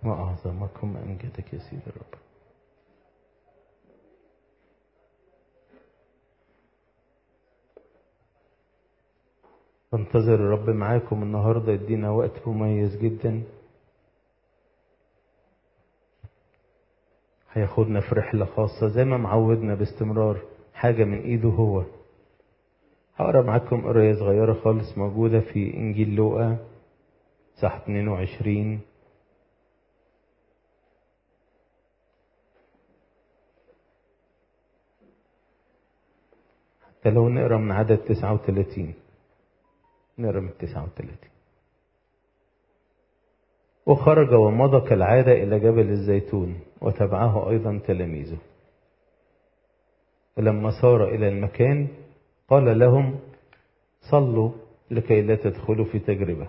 وأعظمكم أمجدك يا سيدي الرب بنتظر الرب معاكم النهاردة يدينا وقت مميز جدا هياخدنا في رحلة خاصة زي ما معودنا باستمرار حاجة من ايده هو هقرا معاكم قراية صغيرة خالص موجودة في انجيل لوقا صح 22 حتى لو نقرا من عدد 39 نقرا من 39 وخرج ومضى كالعادة إلى جبل الزيتون وتبعه أيضا تلاميذه فلما صار إلى المكان قال لهم صلوا لكي لا تدخلوا في تجربة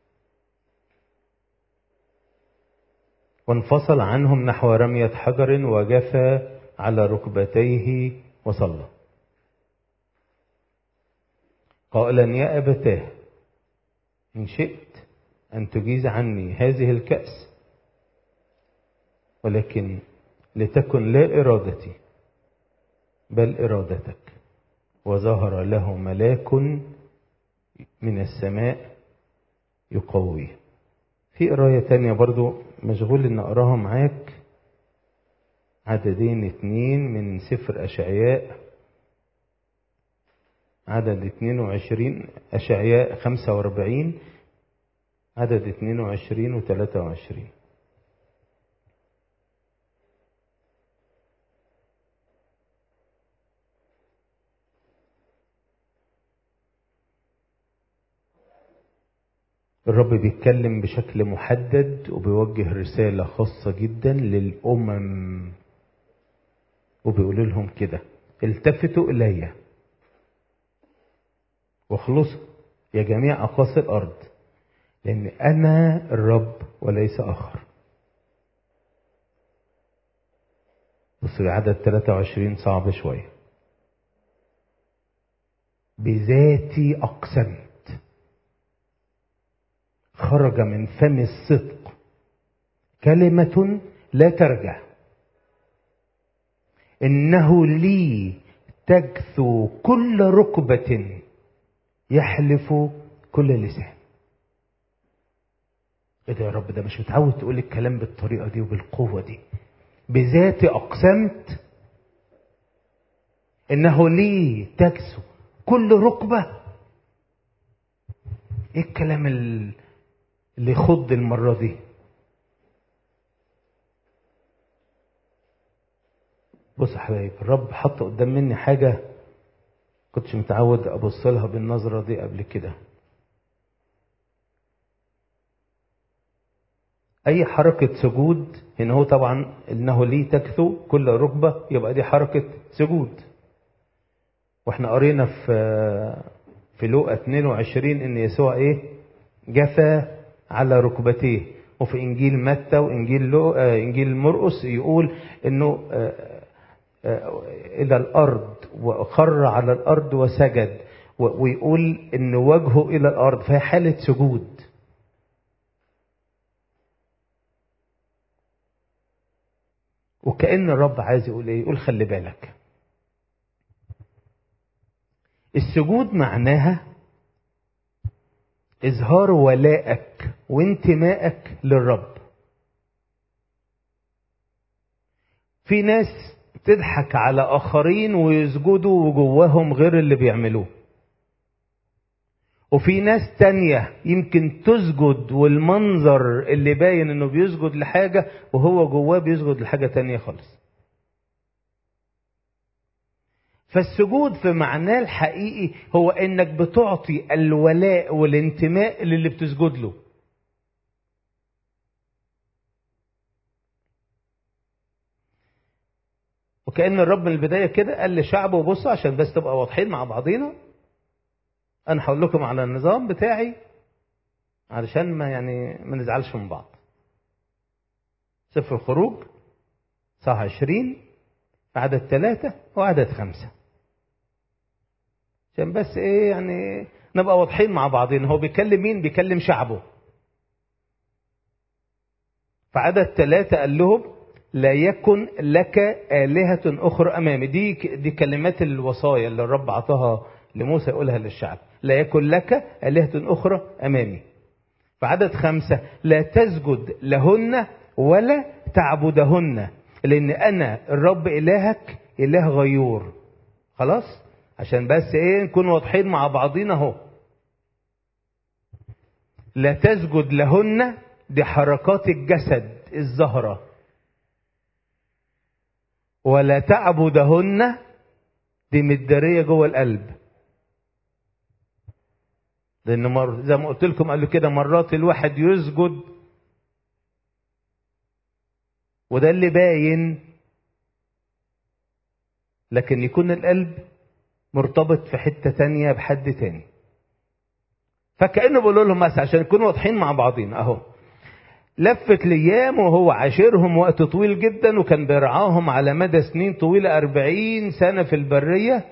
وانفصل عنهم نحو رمية حجر وجفى على ركبتيه وصلى قائلا يا أبتاه إن شئت أن تجيز عني هذه الكأس ولكن لتكن لا إرادتي بل إرادتك وظهر له ملاك من السماء يقويه في قراية تانية برضو مشغول ان اقراها معاك عددين اتنين من سفر اشعياء عدد اتنين وعشرين اشعياء خمسة واربعين عدد اتنين وعشرين وتلاتة وعشرين الرب بيتكلم بشكل محدد وبيوجه رسالة خاصة جدا للأمم وبيقول لهم كده التفتوا إلي واخلصوا يا جميع أقاصي الأرض لأن أنا الرب وليس آخر بص عدد 23 صعب شوية بذاتي أقسمت خرج من فم الصدق كلمة لا ترجع إنه لي تجثو كل ركبة يحلف كل لسان ايه ده يا رب ده مش متعود تقول الكلام بالطريقة دي وبالقوة دي بذاتي أقسمت إنه لي تجثو كل ركبة ايه الكلام اللي يخض المرة دي بص يا حبايب الرب حط قدام مني حاجة كنتش متعود أبص لها بالنظرة دي قبل كده أي حركة سجود إن هو طبعا إنه ليه تكثو كل ركبة يبقى دي حركة سجود واحنا قرينا في في لوقا 22 إن يسوع إيه جثى على ركبتيه وفي إنجيل متى وإنجيل لو إنجيل مرقس يقول إنه إلى الأرض وخر على الأرض وسجد ويقول إن وجهه إلى الأرض فهي حالة سجود وكأن الرب عايز يقول إيه؟ يقول خلي بالك السجود معناها إظهار ولائك وانتمائك للرب في ناس تضحك على آخرين ويسجدوا وجواهم غير اللي بيعملوه وفي ناس تانية يمكن تسجد والمنظر اللي باين انه بيسجد لحاجة وهو جواه بيسجد لحاجة تانية خالص فالسجود في معناه الحقيقي هو انك بتعطي الولاء والانتماء للي بتسجد له وكأن الرب من البداية كده قال لشعبه بصوا عشان بس تبقى واضحين مع بعضينا أنا هقول لكم على النظام بتاعي علشان ما يعني ما نزعلش من بعض. سفر الخروج صح 20 عدد ثلاثة وعدد خمسة. عشان بس إيه يعني نبقى واضحين مع بعضين هو بيكلم مين؟ بيكلم شعبه. فعدد ثلاثة قال لهم لا يكن لك آلهة أخرى أمامي دي دي كلمات الوصايا اللي الرب عطاها لموسى يقولها للشعب لا يكن لك آلهة أخرى أمامي فعدد خمسة لا تسجد لهن ولا تعبدهن لأن أنا الرب إلهك إله غيور خلاص عشان بس إيه نكون واضحين مع بعضينا أهو لا تسجد لهن دي حركات الجسد الزهرة ولا تعبدهن دي مدارية جوه القلب لأن مر زي ما قلت لكم قبل كده مرات الواحد يسجد وده اللي باين لكن يكون القلب مرتبط في حتة تانية بحد تاني فكأنه بيقول لهم مثلا عشان نكون واضحين مع بعضين اهو لفت الايام وهو عاشرهم وقت طويل جدا وكان بيرعاهم على مدى سنين طويلة أربعين سنة في البرية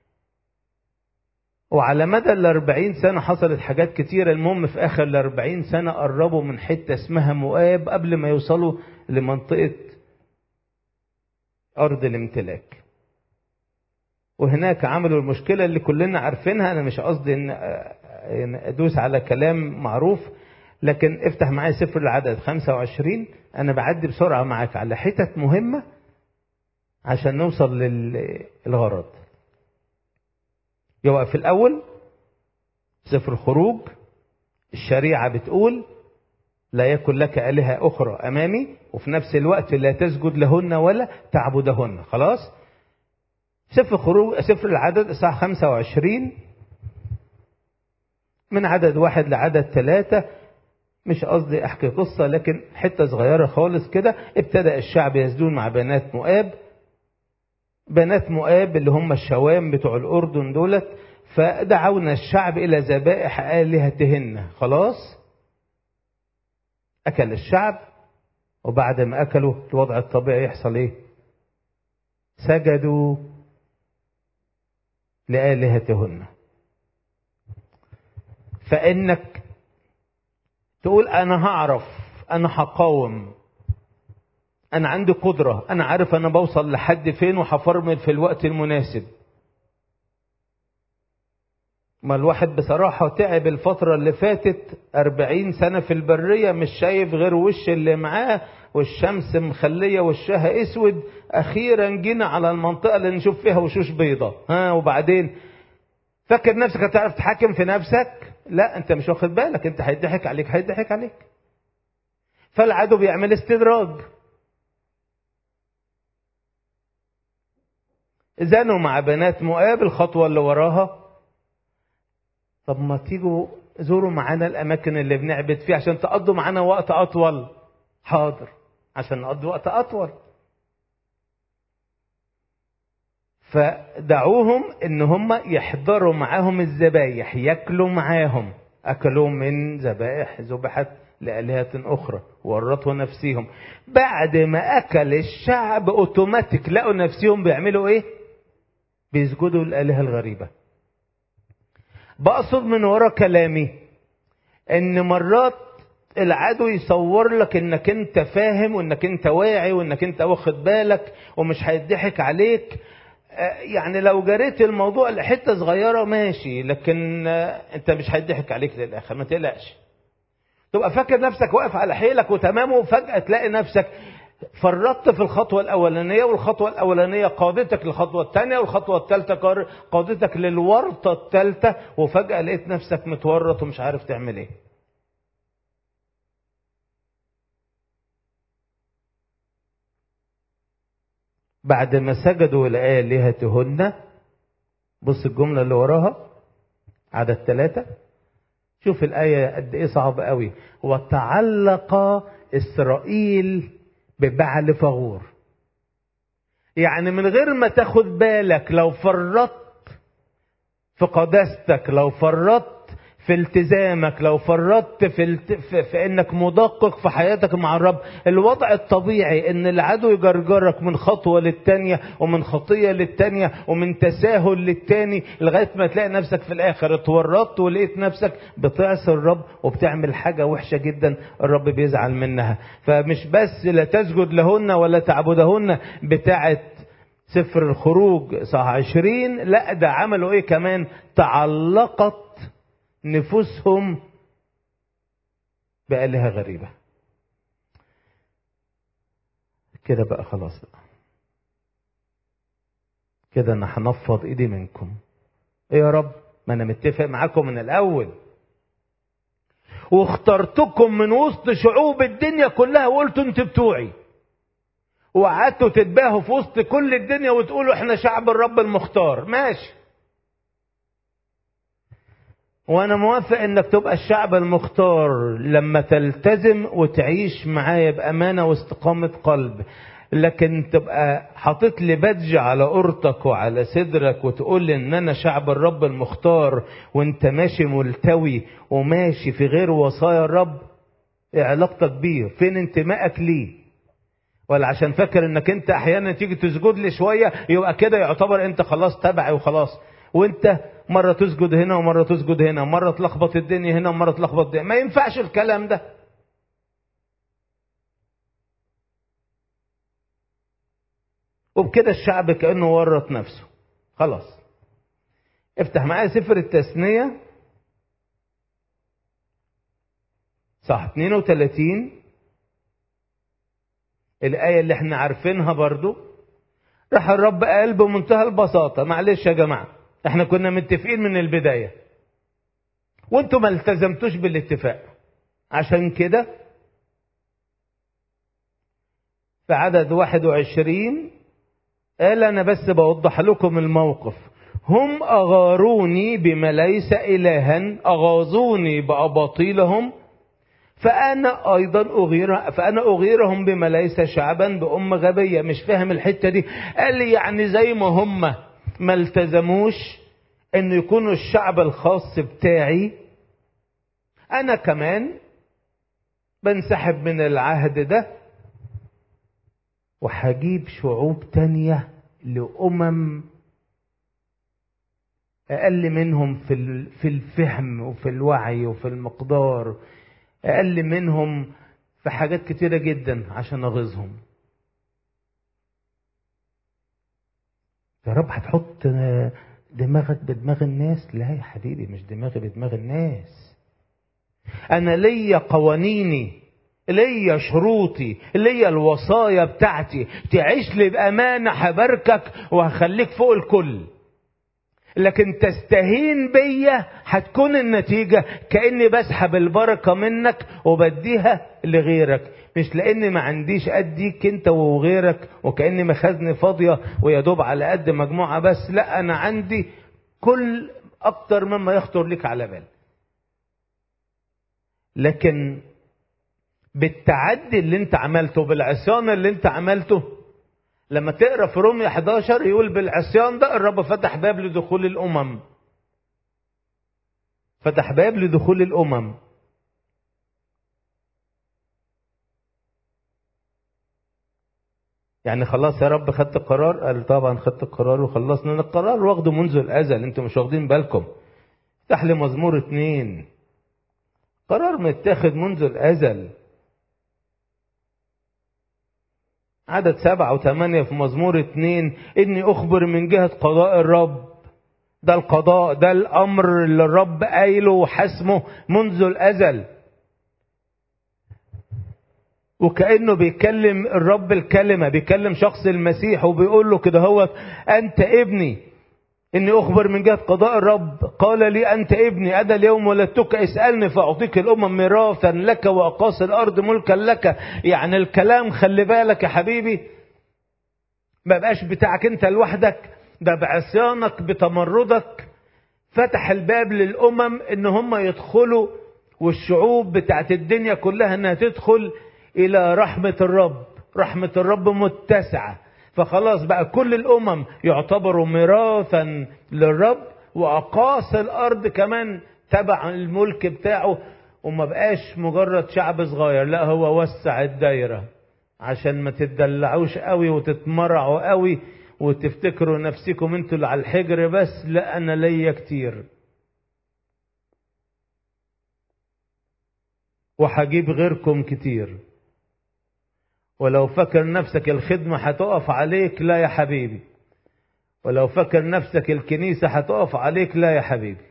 وعلى مدى الأربعين سنة حصلت حاجات كتيرة المهم في آخر الأربعين سنة قربوا من حتة اسمها مؤاب قبل ما يوصلوا لمنطقة أرض الامتلاك وهناك عملوا المشكلة اللي كلنا عارفينها أنا مش قصدي إن أدوس على كلام معروف لكن افتح معايا سفر العدد 25 أنا بعدي بسرعة معاك على حتت مهمة عشان نوصل للغرض يبقى في الأول سفر الخروج الشريعة بتقول لا يكن لك آلهة أخرى أمامي وفي نفس الوقت لا تسجد لهن ولا تعبدهن خلاص سفر خروج سفر العدد الساعة 25 من عدد واحد لعدد ثلاثة مش قصدي أحكي قصة لكن حتة صغيرة خالص كده ابتدأ الشعب يسجدون مع بنات مؤاب بنات مؤاب اللي هم الشوام بتوع الأردن دولت فدعونا الشعب إلى ذبائح آلهتهن خلاص أكل الشعب وبعد ما أكلوا الوضع الطبيعي يحصل إيه سجدوا لآلهتهن فإنك تقول أنا هعرف أنا هقاوم أنا عندي قدرة أنا عارف أنا بوصل لحد فين وهفرمل في الوقت المناسب ما الواحد بصراحة تعب الفترة اللي فاتت أربعين سنة في البرية مش شايف غير وش اللي معاه والشمس مخلية وشها اسود أخيرا جينا على المنطقة اللي نشوف فيها وشوش بيضة ها وبعدين فاكر نفسك هتعرف تحكم في نفسك لا انت مش واخد بالك انت هيضحك عليك هيضحك عليك فالعدو بيعمل استدراج زانوا مع بنات مؤاب الخطوة اللي وراها طب ما تيجوا زوروا معانا الأماكن اللي بنعبد فيها عشان تقضوا معانا وقت أطول حاضر عشان نقضي وقت أطول فدعوهم ان هم يحضروا معاهم الذبايح ياكلوا معاهم اكلوا من ذبائح ذبحت لآلهة أخرى ورطوا نفسهم بعد ما أكل الشعب أوتوماتيك لقوا نفسهم بيعملوا إيه؟ بيسجدوا للآلهة الغريبة بقصد من ورا كلامي إن مرات العدو يصور لك انك انت فاهم وانك انت واعي وانك انت واخد بالك ومش هيضحك عليك يعني لو جريت الموضوع لحته صغيره ماشي لكن انت مش هيضحك عليك للاخر ما تقلقش تبقى فاكر نفسك واقف على حيلك وتمام وفجاه تلاقي نفسك فرطت في الخطوه الاولانيه والخطوه الاولانيه قادتك للخطوه الثانيه والخطوه الثالثه قادتك للورطه الثالثه وفجاه لقيت نفسك متورط ومش عارف تعمل ايه بعد ما سجدوا لآلهتهن بص الجملة اللي وراها عدد ثلاثة شوف الآية قد إيه صعبة قوي وتعلق إسرائيل ببعل فغور يعني من غير ما تاخد بالك لو فرطت في قداستك لو فرطت في التزامك لو فرطت في, الت... في, في انك مدقق في حياتك مع الرب الوضع الطبيعي ان العدو يجرجرك من خطوة للتانية ومن خطية للتانية ومن تساهل للتاني لغاية ما تلاقي نفسك في الاخر اتورطت ولقيت نفسك بتعصي الرب وبتعمل حاجة وحشة جدا الرب بيزعل منها فمش بس لا تسجد لهن ولا تعبدهن بتاعت سفر الخروج صح عشرين لا ده عملوا ايه كمان تعلقت نفوسهم بآلهة غريبة كده بقى خلاص بقى كده انا هنفض ايدي منكم ايه يا رب ما انا متفق معاكم من الاول واخترتكم من وسط شعوب الدنيا كلها وقلتوا انتوا بتوعي وقعدتوا تتباهوا في وسط كل الدنيا وتقولوا احنا شعب الرب المختار ماشي وانا موافق انك تبقى الشعب المختار لما تلتزم وتعيش معايا بامانه واستقامه قلب لكن تبقى حاطط لي بدج على قرطك وعلى صدرك وتقول لي ان انا شعب الرب المختار وانت ماشي ملتوي وماشي في غير وصايا الرب ايه علاقتك بيه فين انتمائك ليه ولا عشان فاكر انك انت احيانا تيجي تسجد لي شويه يبقى كده يعتبر انت خلاص تبعي وخلاص وانت مره تسجد هنا ومره تسجد هنا مره تلخبط الدنيا هنا ومره تلخبط الدنيا ما ينفعش الكلام ده وبكده الشعب كانه ورط نفسه خلاص افتح معايا سفر التثنيه صح 32 الآية اللي احنا عارفينها برضو راح الرب قال بمنتهى البساطة معلش يا جماعة احنا كنا متفقين من البداية وانتم ما التزمتوش بالاتفاق عشان كده في عدد 21 قال انا بس بوضح لكم الموقف هم اغاروني بما ليس الها اغاظوني باباطيلهم فأنا أيضا أغير فأنا أغيرهم بما ليس شعبا بأم غبية مش فاهم الحتة دي قال لي يعني زي ما هم ما التزموش أن يكونوا الشعب الخاص بتاعي أنا كمان بنسحب من العهد ده وهجيب شعوب تانية لأمم أقل منهم في في الفهم وفي الوعي وفي المقدار اقل منهم في حاجات كتيرة جدا عشان اغيظهم يا رب هتحط دماغك بدماغ الناس لا يا حبيبي مش دماغي بدماغ الناس انا ليا قوانيني ليا شروطي ليا الوصايا بتاعتي تعيش لي بامانه هباركك وهخليك فوق الكل لكن تستهين بيا هتكون النتيجة كأني بسحب البركة منك وبديها لغيرك مش لأني ما عنديش أديك أنت وغيرك وكأني مخازني فاضية ويدوب على قد مجموعة بس لا أنا عندي كل أكتر مما يخطر لك على بال لكن بالتعدي اللي انت عملته بالعصيان اللي انت عملته لما تقرا في رومية 11 يقول بالعصيان ده الرب فتح باب لدخول الامم فتح باب لدخول الامم يعني خلاص يا رب خدت القرار قال طبعا خدت القرار وخلصنا القرار واخده منذ الازل انتوا مش واخدين بالكم افتح لي مزمور اتنين قرار متاخد منذ الازل عدد سبعة وثمانية في مزمور اتنين إني أخبر من جهة قضاء الرب ده القضاء ده الأمر اللي الرب قايله وحسمه منذ الأزل وكأنه بيكلم الرب الكلمة بيكلم شخص المسيح وبيقول له كده هو أنت ابني إني أخبر من جهة قضاء الرب قال لي أنت ابني أنا اليوم ولدتك اسألني فأعطيك الأمم ميراثا لك وأقاصي الأرض ملكا لك يعني الكلام خلي بالك يا حبيبي ما بقاش بتاعك أنت لوحدك ده بعصيانك بتمردك فتح الباب للأمم إن هم يدخلوا والشعوب بتاعت الدنيا كلها إنها تدخل إلى رحمة الرب رحمة الرب متسعة فخلاص بقى كل الامم يعتبروا ميراثا للرب واقاصي الارض كمان تبع الملك بتاعه وما بقاش مجرد شعب صغير لا هو وسع الدايرة عشان ما تدلعوش قوي وتتمرعوا قوي وتفتكروا نفسكم انتوا اللي على الحجر بس لا انا ليا كتير وهجيب غيركم كتير ولو فكر نفسك الخدمة هتقف عليك لا يا حبيبي ولو فكر نفسك الكنيسة هتقف عليك لا يا حبيبي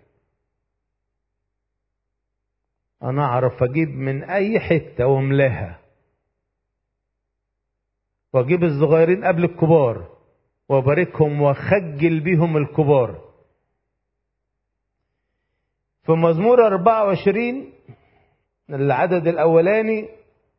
أنا أعرف أجيب من أي حتة واملاها وأجيب الصغيرين قبل الكبار وأباركهم وأخجل بيهم الكبار في مزمور 24 العدد الأولاني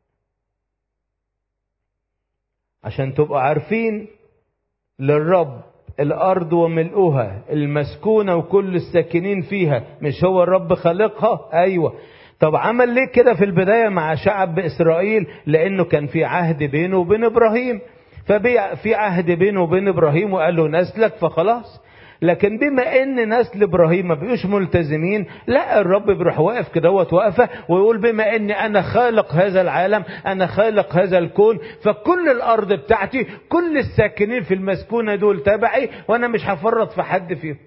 عشان تبقوا عارفين للرب الأرض وملؤها المسكونة وكل الساكنين فيها مش هو الرب خالقها أيوة طب عمل ليه كده في البداية مع شعب إسرائيل لأنه كان في عهد بينه وبين إبراهيم ففي عهد بينه وبين إبراهيم وقال له نسلك فخلاص لكن بما ان نسل ابراهيم ما بقوش ملتزمين لا الرب بيروح واقف كده وقفه ويقول بما اني انا خالق هذا العالم انا خالق هذا الكون فكل الارض بتاعتي كل الساكنين في المسكونه دول تبعي وانا مش هفرط في حد فيهم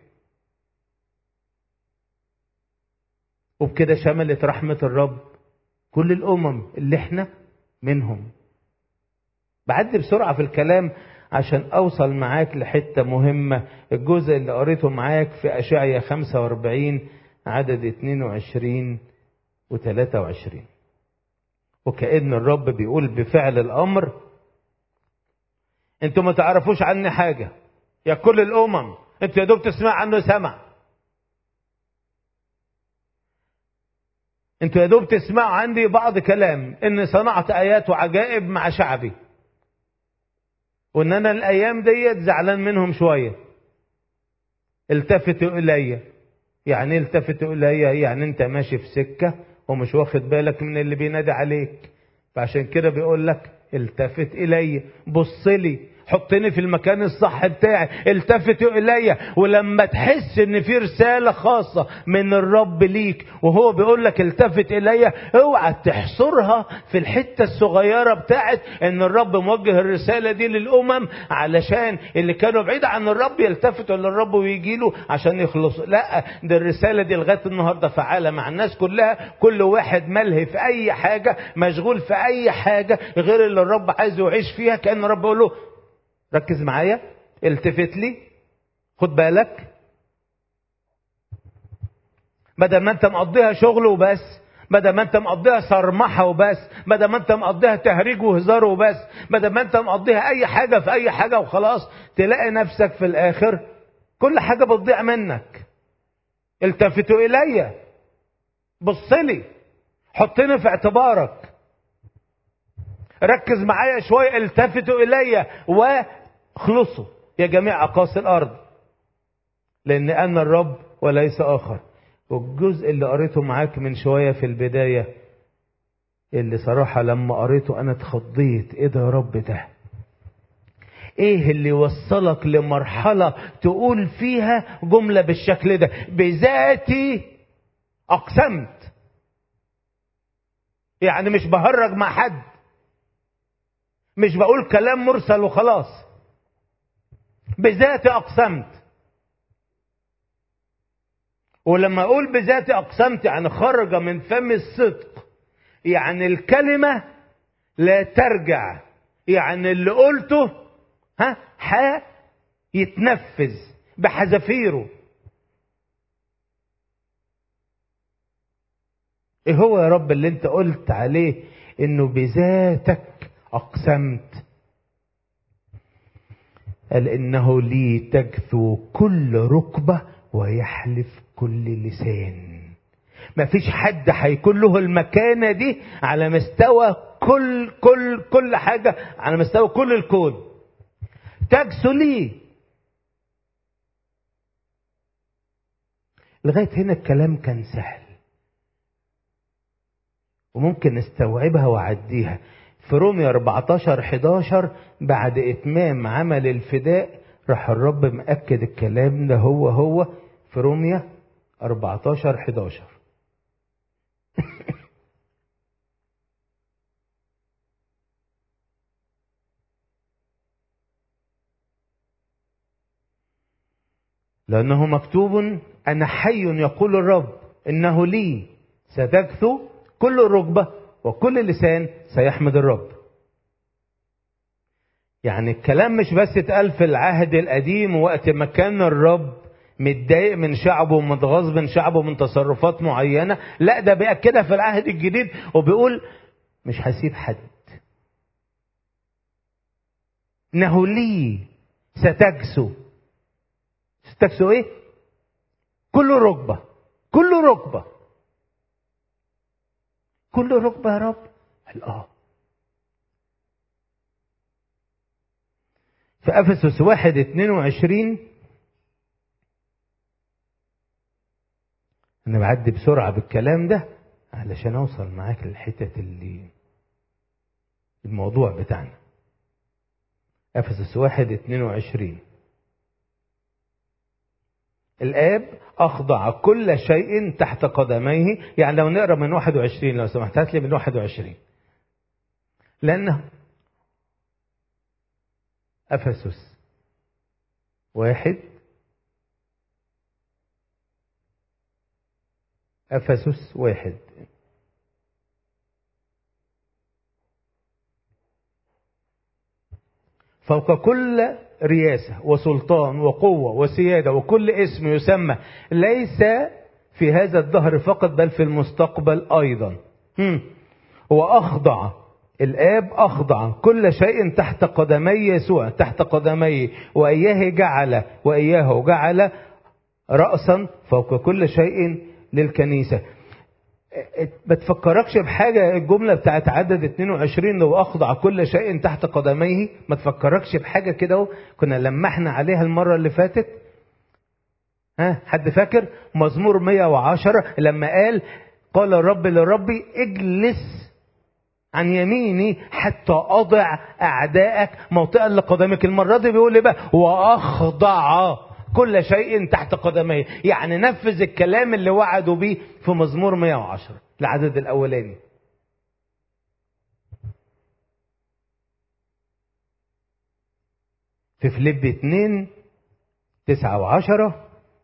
وبكده شملت رحمه الرب كل الامم اللي احنا منهم بعدي بسرعه في الكلام عشان اوصل معاك لحتة مهمة الجزء اللي قريته معاك في اشعيا 45 عدد 22 و 23 وكأن الرب بيقول بفعل الامر انتوا ما تعرفوش عني حاجة يا كل الامم انتوا يا دوب تسمع عنه سمع انتوا يا دوب تسمعوا عندي بعض كلام ان صنعت ايات وعجائب مع شعبي وان انا الايام ديت زعلان منهم شويه التفتوا الي يعني التفتوا الي يعني انت ماشي في سكه ومش واخد بالك من اللي بينادي عليك فعشان كده بيقول لك التفت الي بص لي حطني في المكان الصح بتاعي التفتوا الي ولما تحس ان في رساله خاصه من الرب ليك وهو بيقول لك التفت الي اوعى تحصرها في الحته الصغيره بتاعت ان الرب موجه الرساله دي للامم علشان اللي كانوا بعيد عن الرب يلتفتوا للرب ويجي له عشان يخلصوا لا ده الرساله دي لغايه النهارده فعاله مع الناس كلها كل واحد ملهي في اي حاجه مشغول في اي حاجه غير اللي الرب عايزه يعيش فيها كان الرب يقول له ركز معايا التفت لي خد بالك بدل ما انت مقضيها شغل وبس بدل ما انت مقضيها صرمحة وبس بدل ما انت مقضيها تهريج وهزار وبس بدل ما انت مقضيها اي حاجة في اي حاجة وخلاص تلاقي نفسك في الاخر كل حاجة بتضيع منك التفتوا الي بص لي حطني في اعتبارك ركز معايا شوية التفتوا الي واخلصوا يا جميع اقاصي الارض لان انا الرب وليس اخر والجزء اللي قريته معاك من شوية في البداية اللي صراحة لما قريته انا اتخضيت ايه ده يا رب ده ايه اللي وصلك لمرحلة تقول فيها جملة بالشكل ده بذاتي اقسمت يعني مش بهرج مع حد مش بقول كلام مرسل وخلاص بذاتي اقسمت ولما اقول بذاتي اقسمت يعني خرج من فم الصدق يعني الكلمه لا ترجع يعني اللي قلته ها ها يتنفذ بحذافيره ايه هو يا رب اللي انت قلت عليه انه بذاتك اقسمت قال انه لي تجثو كل ركبه ويحلف كل لسان مفيش حد هيكون له المكانه دي على مستوى كل كل كل حاجه على مستوى كل الكون تجثو لي لغايه هنا الكلام كان سهل وممكن نستوعبها واعديها في رومية 14 11 بعد اتمام عمل الفداء راح الرب مأكد الكلام ده هو هو في رومية 14 11 لأنه مكتوب أنا حي يقول الرب إنه لي ستكثو كل ركبة وكل لسان سيحمد الرب يعني الكلام مش بس اتقال في العهد القديم وقت ما كان الرب متضايق من شعبه ومتغاظ من شعبه من تصرفات معينة لا ده بيأكدها في العهد الجديد وبيقول مش هسيب حد انه لي ستجسو ستجسو ايه كل ركبة كل ركبة كل ركبة يا رب قال اه في افسس واحد اتنين وعشرين انا بعدي بسرعة بالكلام ده علشان اوصل معاك للحتة اللي الموضوع بتاعنا افسس واحد اتنين وعشرين الآب أخضع كل شيء تحت قدميه يعني لو نقرأ من 21 لو سمحت هات لي من 21 لأنه أفسس واحد أفسس واحد فوق كل رياسة وسلطان وقوة وسيادة وكل اسم يسمى ليس في هذا الدهر فقط بل في المستقبل أيضا وأخضع الآب أخضع كل شيء تحت قدمي يسوع تحت قدمي وإياه جعل وإياه جعل رأسا فوق كل شيء للكنيسة ما تفكركش بحاجة الجملة بتاعت عدد 22 لو أخضع كل شيء تحت قدميه ما تفكركش بحاجة كده كنا لمحنا عليها المرة اللي فاتت ها حد فاكر مزمور 110 لما قال قال الرب لربي اجلس عن يميني حتى أضع أعدائك موطئا لقدمك المرة دي بيقول ايه بقى وأخضع كل شيء تحت قدميه يعني نفذ الكلام اللي وعدوا بيه في مزمور 110 العدد الأولاني في فليب 2 9 و10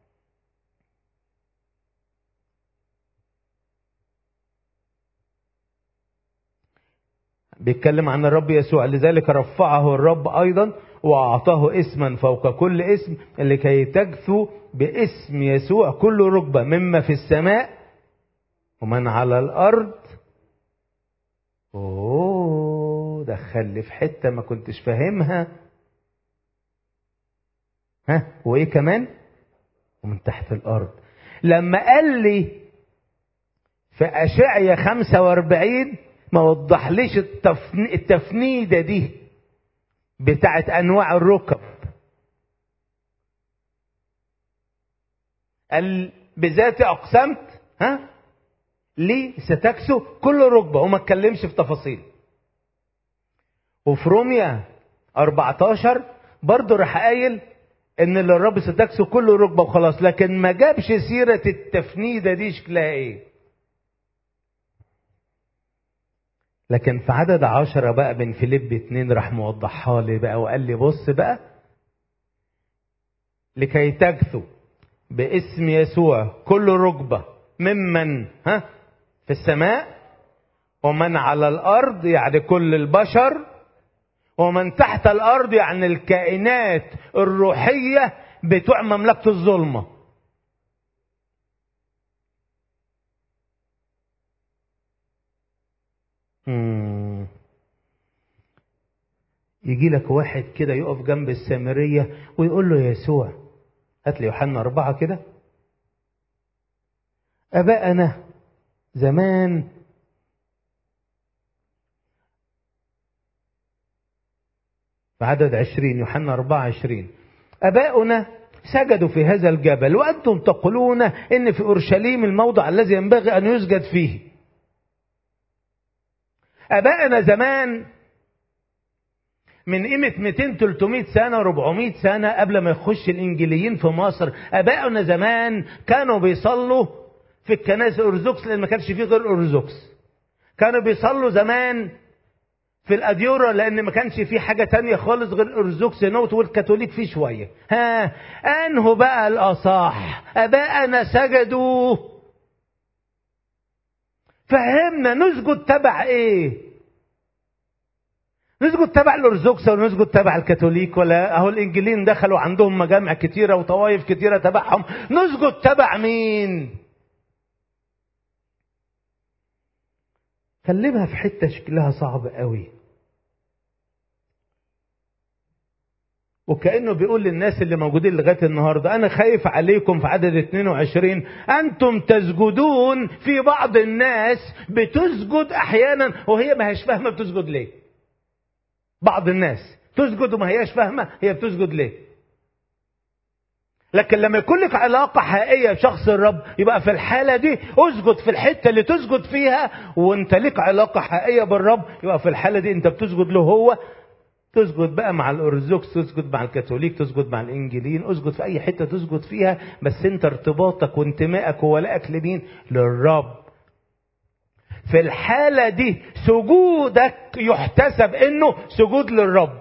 بيتكلم عن الرب يسوع لذلك رفعه الرب أيضا وأعطاه اسما فوق كل اسم لكي تجثو باسم يسوع كل ركبة مما في السماء ومن على الأرض أوه دخلني في حتة ما كنتش فاهمها ها وإيه كمان ومن تحت الأرض لما قال لي في أشعية 45 ما وضحليش التفن... التفنيدة دي بتاعت انواع الركب قال بذات اقسمت ها ليه ستكسو كل ركبه وما اتكلمش في تفاصيل وفي روميا 14 برضه راح قايل ان للرب ستكسو كل ركبه وخلاص لكن ما جابش سيره التفنيده دي شكلها ايه لكن في عدد عشرة بقى من فيليب اتنين راح موضحها لي بقى وقال لي بص بقى لكي تجثو باسم يسوع كل ركبة ممن ها في السماء ومن على الأرض يعني كل البشر ومن تحت الأرض يعني الكائنات الروحية بتوع مملكة الظلمة يجي لك واحد كده يقف جنب السامرية ويقول له يسوع هات لي يوحنا أربعة كده أباءنا زمان في عدد عشرين يوحنا أربعة عشرين أباؤنا سجدوا في هذا الجبل وأنتم تقولون إن في أورشليم الموضع الذي ينبغي أن يسجد فيه أباءنا زمان من قيمة 200 300 سنة 400 سنة قبل ما يخش الإنجيليين في مصر آبائنا زمان كانوا بيصلوا في الكنائس الأرثوذكس لأن ما كانش فيه غير أرثوذكس كانوا بيصلوا زمان في الأديورة لأن ما كانش فيه حاجة تانية خالص غير الأرثوذكس نوت والكاثوليك فيه شوية ها أنهوا بقى الأصح آبائنا سجدوا فهمنا نسجد تبع إيه نسجد تبع الارثوذكس ولا نسجد تبع الكاثوليك ولا اهو الانجيليين دخلوا عندهم مجامع كتيره وطوائف كتيره تبعهم نسجد تبع مين كلمها في حته شكلها صعب قوي وكانه بيقول للناس اللي موجودين لغايه النهارده انا خايف عليكم في عدد 22 انتم تسجدون في بعض الناس بتسجد احيانا وهي ما هيش فاهمه بتسجد ليه بعض الناس تسجد وما هياش فاهمه هي بتسجد ليه لكن لما يكون لك علاقة حقيقية بشخص الرب يبقى في الحالة دي اسجد في الحتة اللي تسجد فيها وانت لك علاقة حقيقية بالرب يبقى في الحالة دي انت بتسجد له هو تسجد بقى مع الارثوذكس تسجد مع الكاثوليك تسجد مع الانجيليين اسجد في اي حتة تسجد فيها بس انت ارتباطك وانتمائك وولائك لمين للرب في الحالة دي سجودك يحتسب انه سجود للرب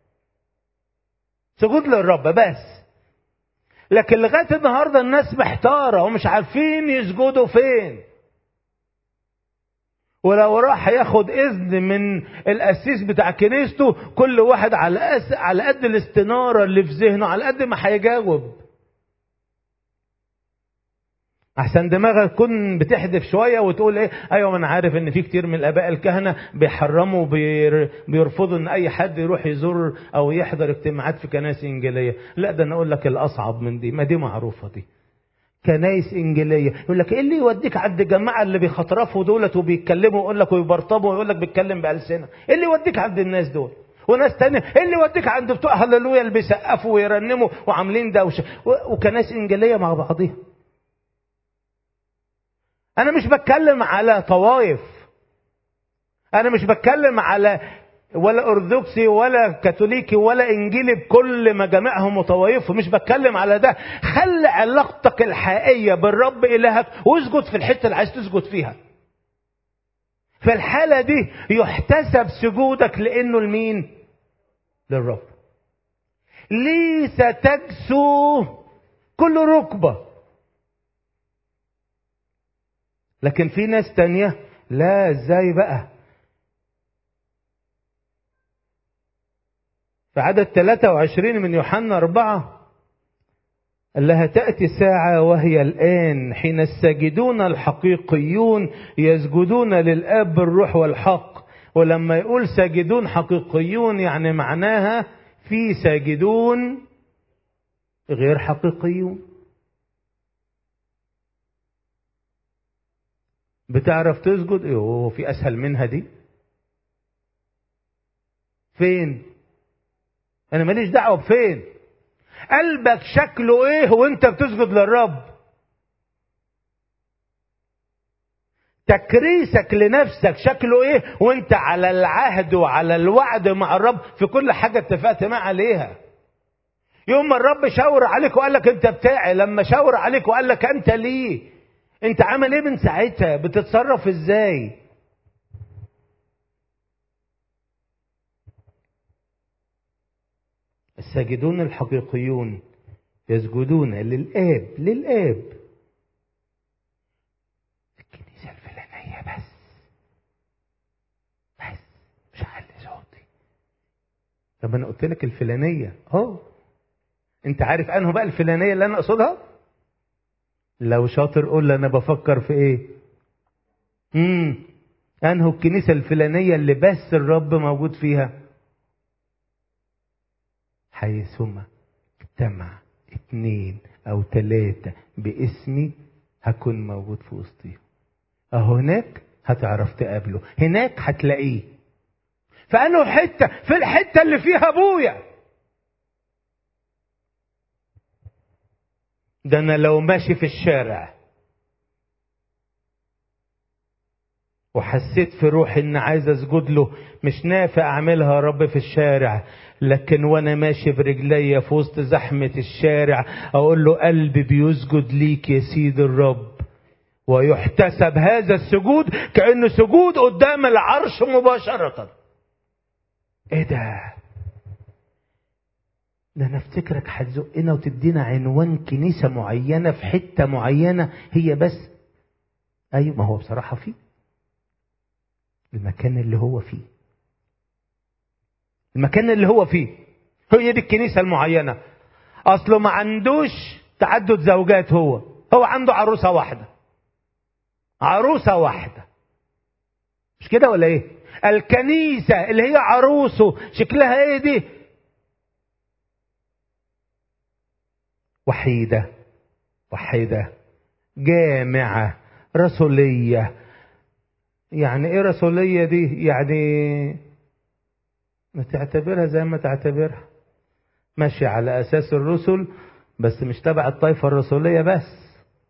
سجود للرب بس لكن لغاية النهاردة الناس محتارة ومش عارفين يسجدوا فين ولو راح ياخد اذن من القسيس بتاع كنيسته كل واحد على أس... على قد الاستناره اللي في ذهنه على قد ما هيجاوب احسن دماغك تكون بتحدف شويه وتقول ايه ايوه ما انا عارف ان في كتير من الاباء الكهنه بيحرموا بير بيرفضوا ان اي حد يروح يزور او يحضر اجتماعات في كنائس انجيليه لا ده انا اقول لك الاصعب من دي ما دي معروفه دي كنايس انجيليه يقول لك ايه اللي يوديك عند الجماعه اللي بيخطرفوا دولت وبيتكلموا ويقول لك ويبرطبوا ويقول لك بيتكلم بالسنه ايه اللي يوديك عند الناس دول وناس تانية ايه اللي يوديك عند بتوع هللويا اللي بيسقفوا ويرنموا وعاملين دوشه وكنايس انجيليه مع بعضيها انا مش بتكلم على طوائف انا مش بتكلم على ولا ارثوذكسي ولا كاثوليكي ولا انجيلي بكل مجامعهم وطوائفهم مش بتكلم على ده خلي علاقتك الحقيقيه بالرب الهك واسجد في الحته اللي عايز تسجد فيها في الحاله دي يحتسب سجودك لانه لمين للرب ليس تجسو كل ركبه لكن في ناس تانية لا ازاي بقى في عدد 23 من يوحنا أربعة قال لها تأتي ساعة وهي الآن حين الساجدون الحقيقيون يسجدون للآب بالروح والحق ولما يقول ساجدون حقيقيون يعني معناها في ساجدون غير حقيقيون بتعرف تسجد ايه هو في اسهل منها دي فين انا ماليش دعوه بفين قلبك شكله ايه وانت بتسجد للرب تكريسك لنفسك شكله ايه وانت على العهد وعلى الوعد مع الرب في كل حاجه اتفقت معاه عليها يوم ما الرب شاور عليك وقال لك انت بتاعي لما شاور عليك وقال لك انت ليه انت عامل ايه من ساعتها بتتصرف ازاي الساجدون الحقيقيون يسجدون للآب للآب الكنيسة الفلانية بس بس مش هعلي صوتي طب انا قلت لك الفلانية اهو انت عارف انه بقى الفلانية اللي انا اقصدها لو شاطر قول لي انا بفكر في ايه امم انه الكنيسة الفلانية اللي بس الرب موجود فيها حيثما اجتمع اتنين او تلاتة باسمي هكون موجود في وسطهم اهو هناك هتعرف تقابله هناك هتلاقيه فانه حتة في الحتة اللي فيها ابويا ده انا لو ماشي في الشارع وحسيت في روحي ان عايز اسجد له مش نافع اعملها يا رب في الشارع لكن وانا ماشي برجلي في وسط زحمة الشارع اقول له قلبي بيسجد ليك يا سيد الرب ويحتسب هذا السجود كأنه سجود قدام العرش مباشرة ايه ده ده انا افتكرك هتزقنا وتدينا عنوان كنيسة معينة في حتة معينة هي بس ايوه ما هو بصراحة فيه المكان اللي هو فيه المكان اللي هو فيه هي دي الكنيسة المعينة اصله ما عندوش تعدد زوجات هو هو عنده عروسة واحدة عروسة واحدة مش كده ولا ايه الكنيسة اللي هي عروسه شكلها ايه دي وحيدة وحيدة جامعة رسولية يعني ايه رسولية دي يعني ما تعتبرها زي ما تعتبرها ماشي على اساس الرسل بس مش تبع الطائفة الرسولية بس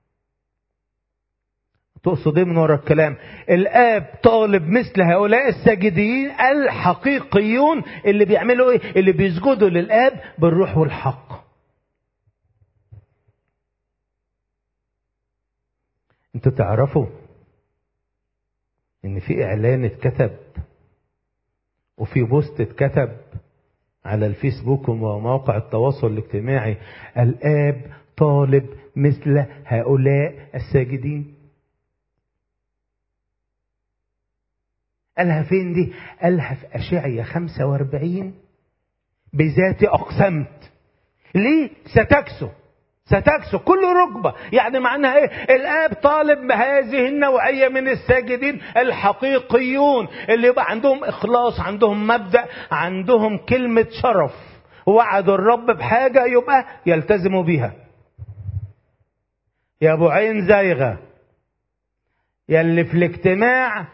تقصد ايه من ورا الكلام الاب طالب مثل هؤلاء الساجدين الحقيقيون اللي بيعملوا ايه اللي بيسجدوا للاب بالروح والحق انتوا تعرفوا ان في اعلان اتكتب وفي بوست اتكتب على الفيسبوك ومواقع التواصل الاجتماعي الاب طالب مثل هؤلاء الساجدين قالها فين دي قالها في أشعية 45 بذات أقسمت ليه ستكسو ستكسو كل ركبة يعني معناها ايه الاب طالب هذه النوعية من الساجدين الحقيقيون اللي يبقى عندهم اخلاص عندهم مبدأ عندهم كلمة شرف وعدوا الرب بحاجة يبقى يلتزموا بيها يا ابو عين زايغة يا اللي في الاجتماع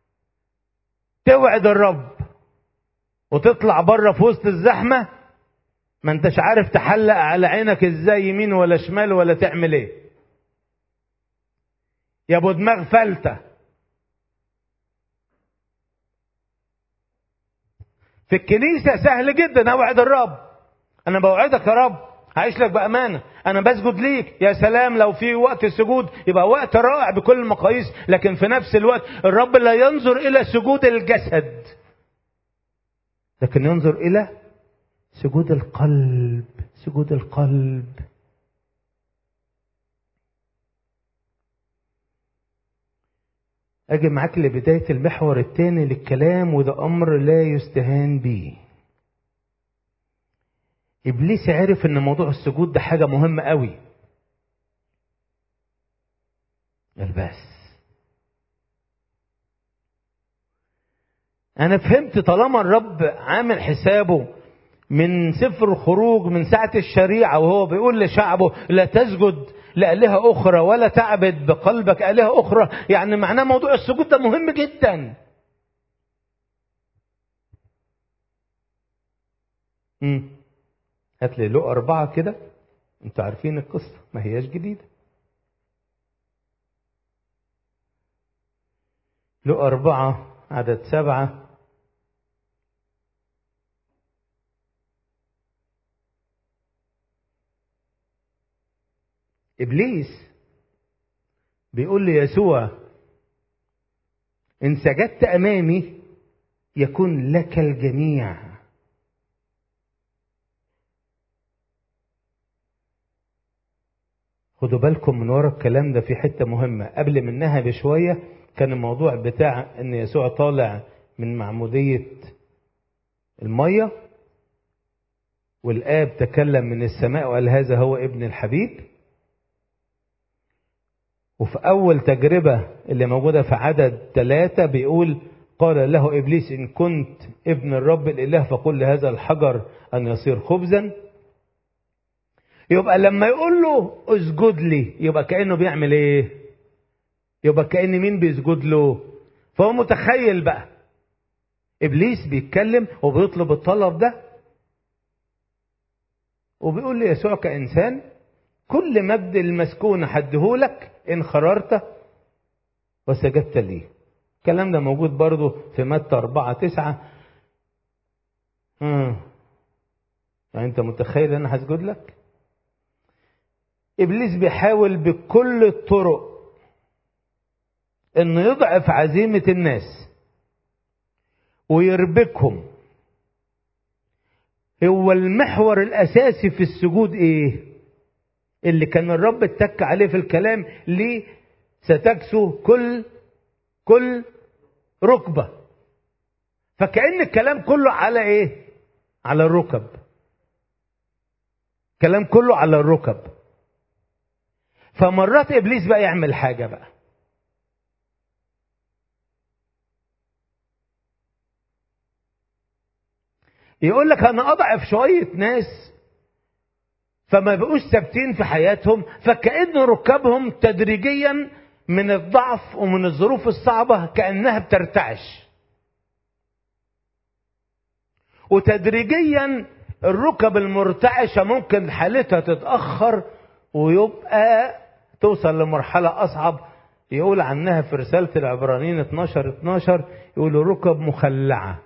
توعد الرب وتطلع بره في وسط الزحمه ما انتش عارف تحلق على عينك ازاي يمين ولا شمال ولا تعمل ايه يا ابو دماغ فلتة في الكنيسة سهل جدا اوعد الرب انا بوعدك يا رب هعيش لك بأمانة أنا بسجد ليك يا سلام لو في وقت السجود يبقى وقت رائع بكل المقاييس لكن في نفس الوقت الرب لا ينظر إلى سجود الجسد لكن ينظر إلى سجود القلب سجود القلب اجي معاك لبداية المحور الثاني للكلام وده امر لا يستهان به ابليس عرف ان موضوع السجود ده حاجة مهمة قوي قال بس انا فهمت طالما الرب عامل حسابه من سفر الخروج من ساعة الشريعة وهو بيقول لشعبه لا تسجد لآلهة أخرى ولا تعبد بقلبك آلهة أخرى يعني معناه موضوع السجود ده مهم جدا امم هات لي له أربعة كده انتوا عارفين القصة ما هياش جديدة له أربعة عدد سبعة ابليس بيقول ليسوع ان سجدت امامي يكون لك الجميع خدوا بالكم من ورا الكلام ده في حته مهمه قبل منها بشويه كان الموضوع بتاع ان يسوع طالع من معموديه الميه والاب تكلم من السماء وقال هذا هو ابن الحبيب وفي أول تجربة اللي موجودة في عدد ثلاثة بيقول قال له إبليس إن كنت ابن الرب الإله فقل لهذا الحجر أن يصير خبزا يبقى لما يقول له اسجد لي يبقى كأنه بيعمل إيه يبقى كأن مين بيسجد له فهو متخيل بقى إبليس بيتكلم وبيطلب الطلب ده وبيقول ليسوع كإنسان كل مجد المسكون حدهولك إن خررت وسجدت لي الكلام ده موجود برضو في متى أربعة تسعة مم. يعني أنت متخيل أنا هسجد لك إبليس بيحاول بكل الطرق إنه يضعف عزيمة الناس ويربكهم هو المحور الأساسي في السجود إيه؟ اللي كان الرب اتك عليه في الكلام ليه ستكسو كل كل ركبة فكأن الكلام كله على ايه على الركب كلام كله على الركب فمرات ابليس بقى يعمل حاجة بقى يقول لك انا اضعف شوية ناس فما بقوش ثابتين في حياتهم فكأن ركابهم تدريجيا من الضعف ومن الظروف الصعبة كأنها بترتعش وتدريجيا الركب المرتعشة ممكن حالتها تتأخر ويبقى توصل لمرحلة أصعب يقول عنها في رسالة العبرانيين 12 12 يقول ركب مخلعة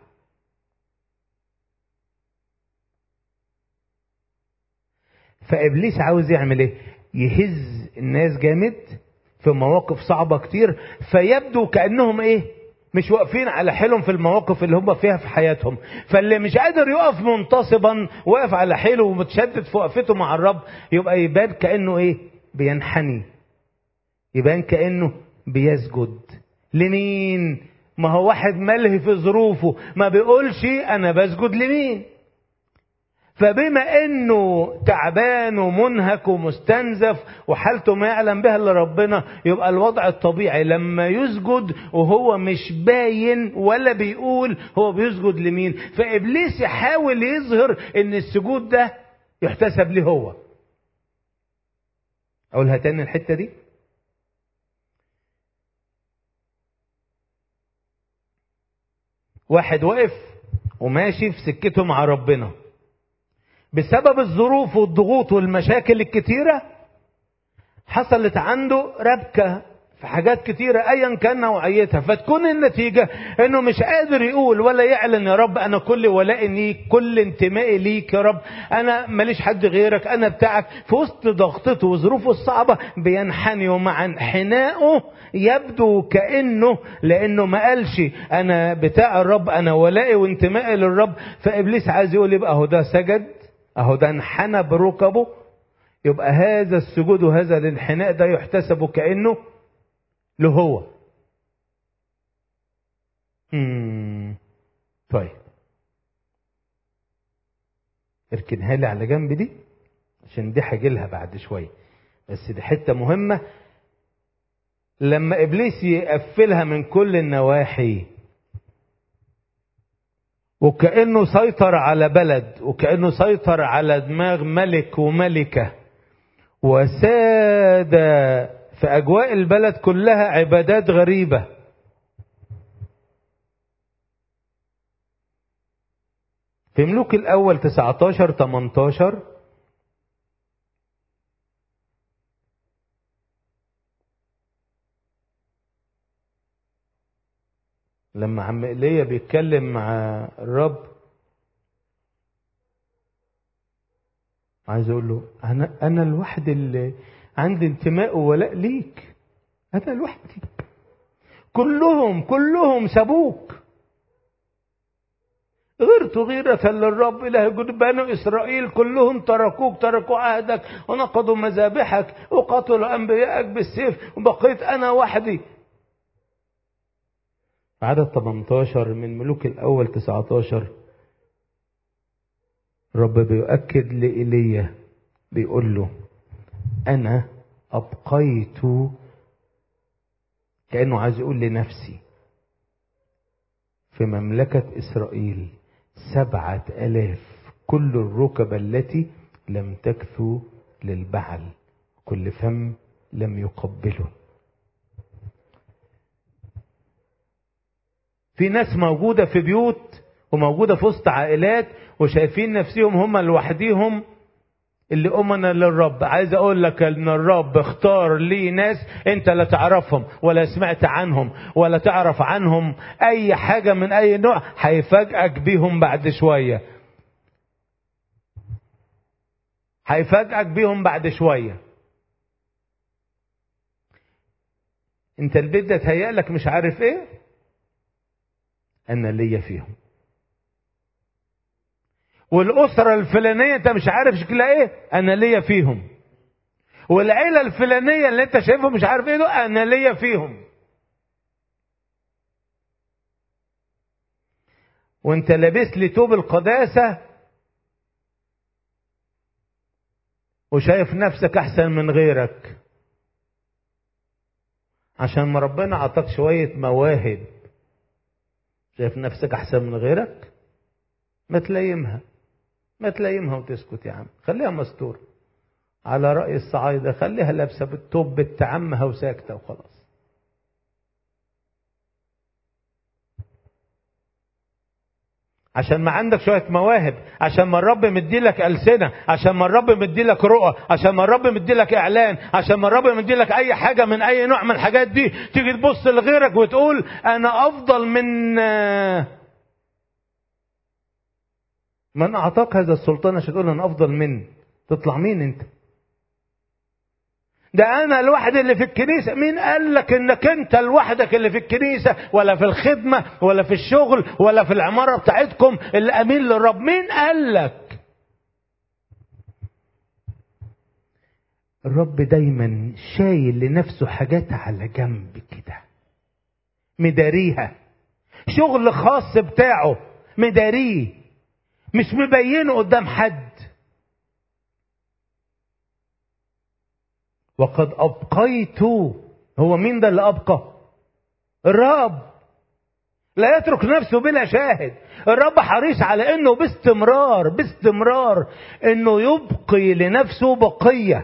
فإبليس عاوز يعمل إيه؟ يهز الناس جامد في مواقف صعبة كتير فيبدو كأنهم إيه؟ مش واقفين على حيلهم في المواقف اللي هم فيها في حياتهم فاللي مش قادر يقف منتصبا واقف على حيله ومتشدد في وقفته مع الرب يبقى يبان كأنه إيه؟ بينحني يبان كأنه بيسجد لمين؟ ما هو واحد ملهي في ظروفه ما بيقولش أنا بسجد لمين؟ فبما انه تعبان ومنهك ومستنزف وحالته ما يعلم بها الا ربنا يبقى الوضع الطبيعي لما يسجد وهو مش باين ولا بيقول هو بيسجد لمين فابليس يحاول يظهر ان السجود ده يحتسب ليه هو اقولها تاني الحته دي واحد واقف وماشي في سكته مع ربنا بسبب الظروف والضغوط والمشاكل الكتيرة حصلت عنده ربكة في حاجات كتيرة ايا كان نوعيتها فتكون النتيجة انه مش قادر يقول ولا يعلن يا رب انا كل ولائي ليك كل انتمائي ليك يا رب انا ماليش حد غيرك انا بتاعك في وسط ضغطته وظروفه الصعبة بينحني ومع انحنائه يبدو كانه لانه ما قالش انا بتاع الرب انا ولائي وانتمائي للرب فابليس عايز يقول يبقى اهو ده سجد اهو ده انحنى بركبه يبقى هذا السجود وهذا الانحناء ده يحتسب كانه له هو مم. طيب اركنها لي على جنب دي عشان دي هاجي لها بعد شويه بس دي حته مهمه لما ابليس يقفلها من كل النواحي وكانه سيطر على بلد وكانه سيطر على دماغ ملك وملكه وساد في اجواء البلد كلها عبادات غريبه في ملوك الاول 19 18 لما عم ايليا بيتكلم مع الرب عايز اقول له انا انا الواحد اللي عندي انتماء وولاء ليك انا لوحدي كلهم كلهم سابوك غرت غيرة للرب إله بنو إسرائيل كلهم تركوك تركوا عهدك ونقضوا مذابحك وقتلوا أنبيائك بالسيف وبقيت أنا وحدي عدد 18 من ملوك الأول 19 الرب بيؤكد لإيليا بيقول له أنا أبقيت كأنه عايز يقول لنفسي في مملكة إسرائيل سبعة ألاف كل الركب التي لم تكثو للبعل كل فم لم يقبله في ناس موجودة في بيوت وموجودة في وسط عائلات وشايفين نفسهم هم لوحديهم اللي أمنا للرب عايز أقول لك إن الرب اختار لي ناس أنت لا تعرفهم ولا سمعت عنهم ولا تعرف عنهم أي حاجة من أي نوع هيفاجئك بيهم بعد شوية هيفاجئك بيهم بعد شوية انت البيت ده تهيألك مش عارف ايه انا ليا فيهم والاسره الفلانيه انت مش عارف شكلها ايه انا ليا فيهم والعيله الفلانيه اللي انت شايفهم مش عارف ايه دول انا ليا فيهم وانت لابس لي توب القداسه وشايف نفسك احسن من غيرك عشان ما ربنا عطاك شويه مواهب شايف نفسك احسن من غيرك ما تلايمها ما تلايمها وتسكت يا عم خليها مستورة على رأي الصعايدة خليها لابسة بالتوب بنت عمها وساكتة وخلاص عشان ما عندك شوية مواهب عشان ما الرب مديلك ألسنة عشان ما الرب مديلك رؤى عشان ما الرب مديلك إعلان عشان ما الرب مديلك أي حاجة من أي نوع من الحاجات دي تيجي تبص لغيرك وتقول أنا أفضل من من أعطاك هذا السلطان عشان تقول أنا أفضل من تطلع مين أنت ده أنا الواحد اللي في الكنيسة مين قال لك إنك أنت لوحدك اللي في الكنيسة ولا في الخدمة ولا في الشغل ولا في العمارة بتاعتكم اللي أمين للرب مين قال لك الرب دايما شايل لنفسه حاجات على جنب كده مداريها شغل خاص بتاعه مداريه مش مبينه قدام حد وقد أبقيت هو مين ده اللي أبقى الرب لا يترك نفسه بلا شاهد الرب حريص على انه باستمرار باستمرار انه يبقي لنفسه بقية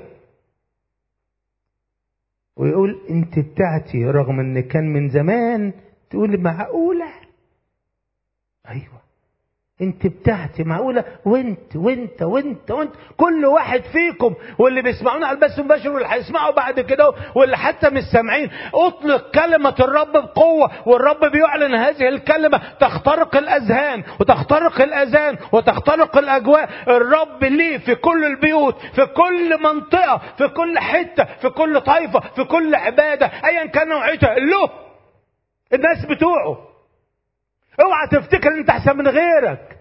ويقول انت بتاعتي رغم ان كان من زمان تقول معقولة ايوه انت بتاعتي معقوله وانت وانت وانت وانت كل واحد فيكم واللي بيسمعونا على البث المباشر واللي هيسمعوا بعد كده واللي حتى مش سامعين اطلق كلمه الرب بقوه والرب بيعلن هذه الكلمه تخترق الاذهان وتخترق الاذان وتخترق الاجواء الرب ليه في كل البيوت في كل منطقه في كل حته في كل طائفه في كل عباده ايا كان نوعيتها له الناس بتوعه اوعى تفتكر ان انت احسن من غيرك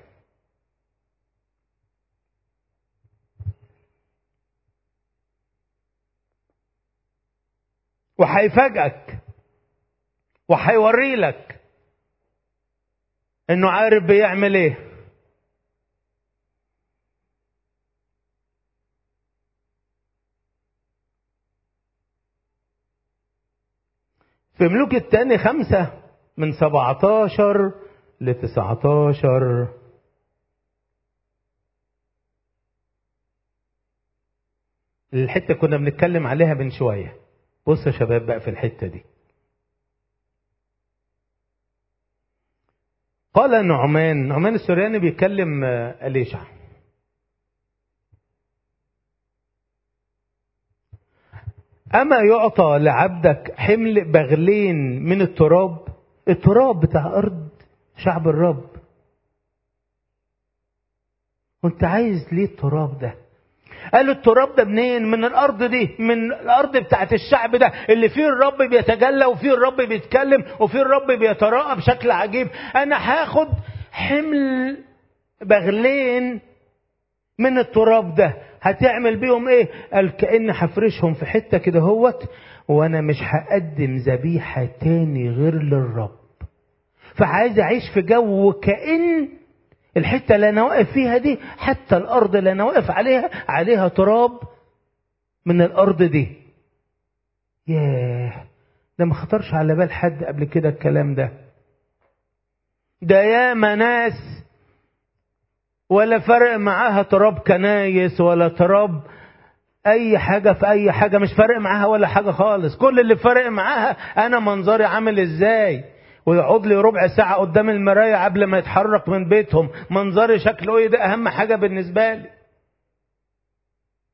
وهيفاجئك وهيوري لك انه عارف بيعمل ايه في ملوك التاني خمسة من سبعتاشر لتسعتاشر الحتة كنا بنتكلم عليها من شوية بص يا شباب بقى في الحتة دي قال نعمان نعمان السورياني بيكلم أليشع أما يعطى لعبدك حمل بغلين من التراب التراب بتاع أرض شعب الرب وانت عايز ليه التراب ده قالوا التراب ده منين من الارض دي من الارض بتاعت الشعب ده اللي فيه الرب بيتجلى وفيه الرب بيتكلم وفيه الرب بيتراءى بشكل عجيب انا هاخد حمل بغلين من التراب ده هتعمل بيهم ايه قال كأن هفرشهم في حتة كده هوت وانا مش هقدم ذبيحة تاني غير للرب فعايز اعيش في جو كأن الحتة اللي انا واقف فيها دي حتى الارض اللي انا واقف عليها عليها تراب من الارض دي ياه ده ما خطرش على بال حد قبل كده الكلام ده ده ياما ناس ولا فرق معاها تراب كنايس ولا تراب اي حاجه في اي حاجه مش فارق معاها ولا حاجه خالص كل اللي فارق معاها انا منظري عامل ازاي ويقعد لي ربع ساعة قدام المراية قبل ما يتحرك من بيتهم منظري شكله ايه ده اهم حاجة بالنسبة لي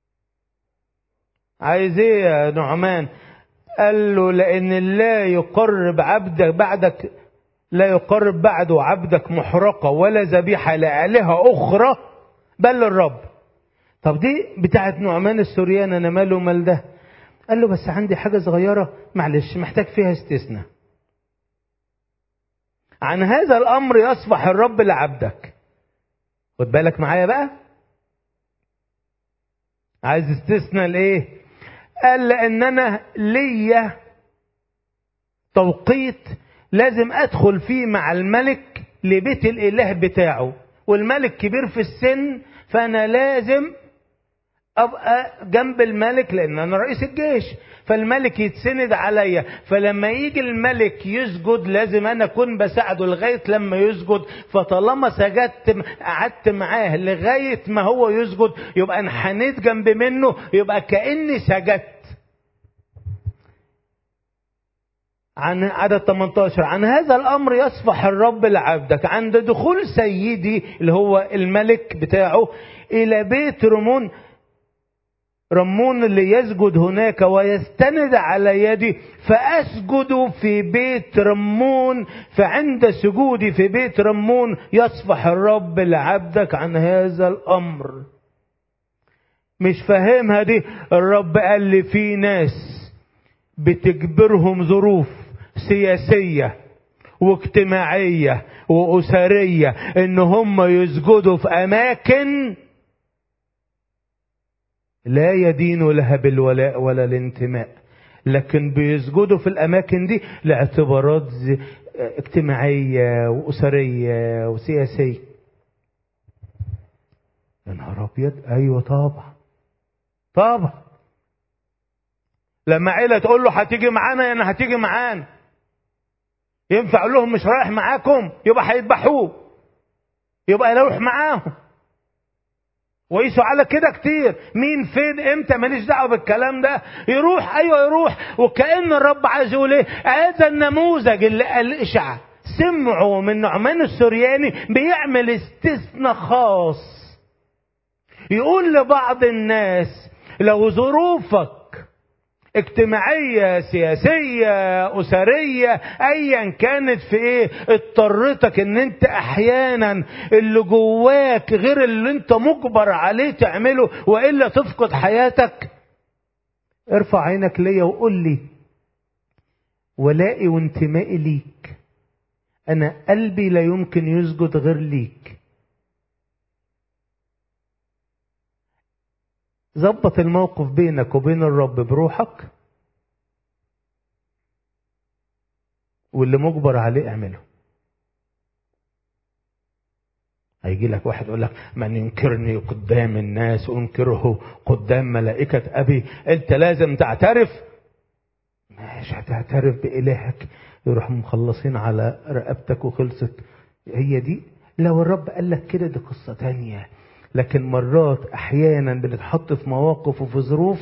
عايز ايه يا نعمان قال له لان لا يقرب عبدك بعدك لا يقرب بعده عبدك محرقه ولا ذبيحه لآلهة اخرى بل للرب طب دي بتاعت نعمان السوريان انا ماله مال ده قال له بس عندي حاجه صغيره معلش محتاج فيها استثناء عن هذا الامر يصبح الرب لعبدك خد بالك معايا بقى عايز استثناء لايه قال لان انا ليا توقيت لازم ادخل فيه مع الملك لبيت الاله بتاعه والملك كبير في السن فانا لازم ابقى جنب الملك لان انا رئيس الجيش فالملك يتسند عليا فلما يجي الملك يسجد لازم انا اكون بساعده لغايه لما يسجد فطالما سجدت قعدت معاه لغايه ما هو يسجد يبقى انحنيت جنب منه يبقى كاني سجدت عن عدد 18 عن هذا الامر يصفح الرب لعبدك عند دخول سيدي اللي هو الملك بتاعه الى بيت رمون رمون اللي يسجد هناك ويستند على يدي فأسجد في بيت رمون فعند سجودي في بيت رمون يصفح الرب لعبدك عن هذا الأمر مش فاهمها دي الرب قال لي في ناس بتجبرهم ظروف سياسية واجتماعية وأسرية إن هم يسجدوا في أماكن لا يدين لها بالولاء ولا الانتماء لكن بيسجدوا في الاماكن دي لاعتبارات اجتماعيه واسريه وسياسيه يا نهار ابيض ايوه طبعا طبعا لما عيله تقول له هتيجي معانا يعني هتيجي معانا ينفع اقول لهم مش رايح معاكم يبقى هيذبحوه يبقى يروح معاهم وقيسوا على كده كتير مين فين امتى ماليش دعوه بالكلام ده يروح ايوه يروح وكان الرب عايز يقول ايه هذا النموذج اللي قال اشعه سمعوا من نعمان السورياني بيعمل استثناء خاص يقول لبعض الناس لو ظروفك اجتماعية سياسية أسرية أيا كانت في إيه اضطرتك إن أنت أحيانا اللي جواك غير اللي أنت مجبر عليه تعمله وإلا تفقد حياتك ارفع عينك ليا وقول لي ولائي وانتمائي ليك أنا قلبي لا يمكن يسجد غير ليك ظبط الموقف بينك وبين الرب بروحك واللي مجبر عليه اعمله هيجي لك واحد يقول لك من ينكرني قدام الناس انكره قدام ملائكة ابي انت لازم تعترف مش هتعترف بإلهك يروح مخلصين على رقبتك وخلصت هي دي لو الرب قال لك كده دي قصة تانية لكن مرات احيانا بنتحط في مواقف وفي ظروف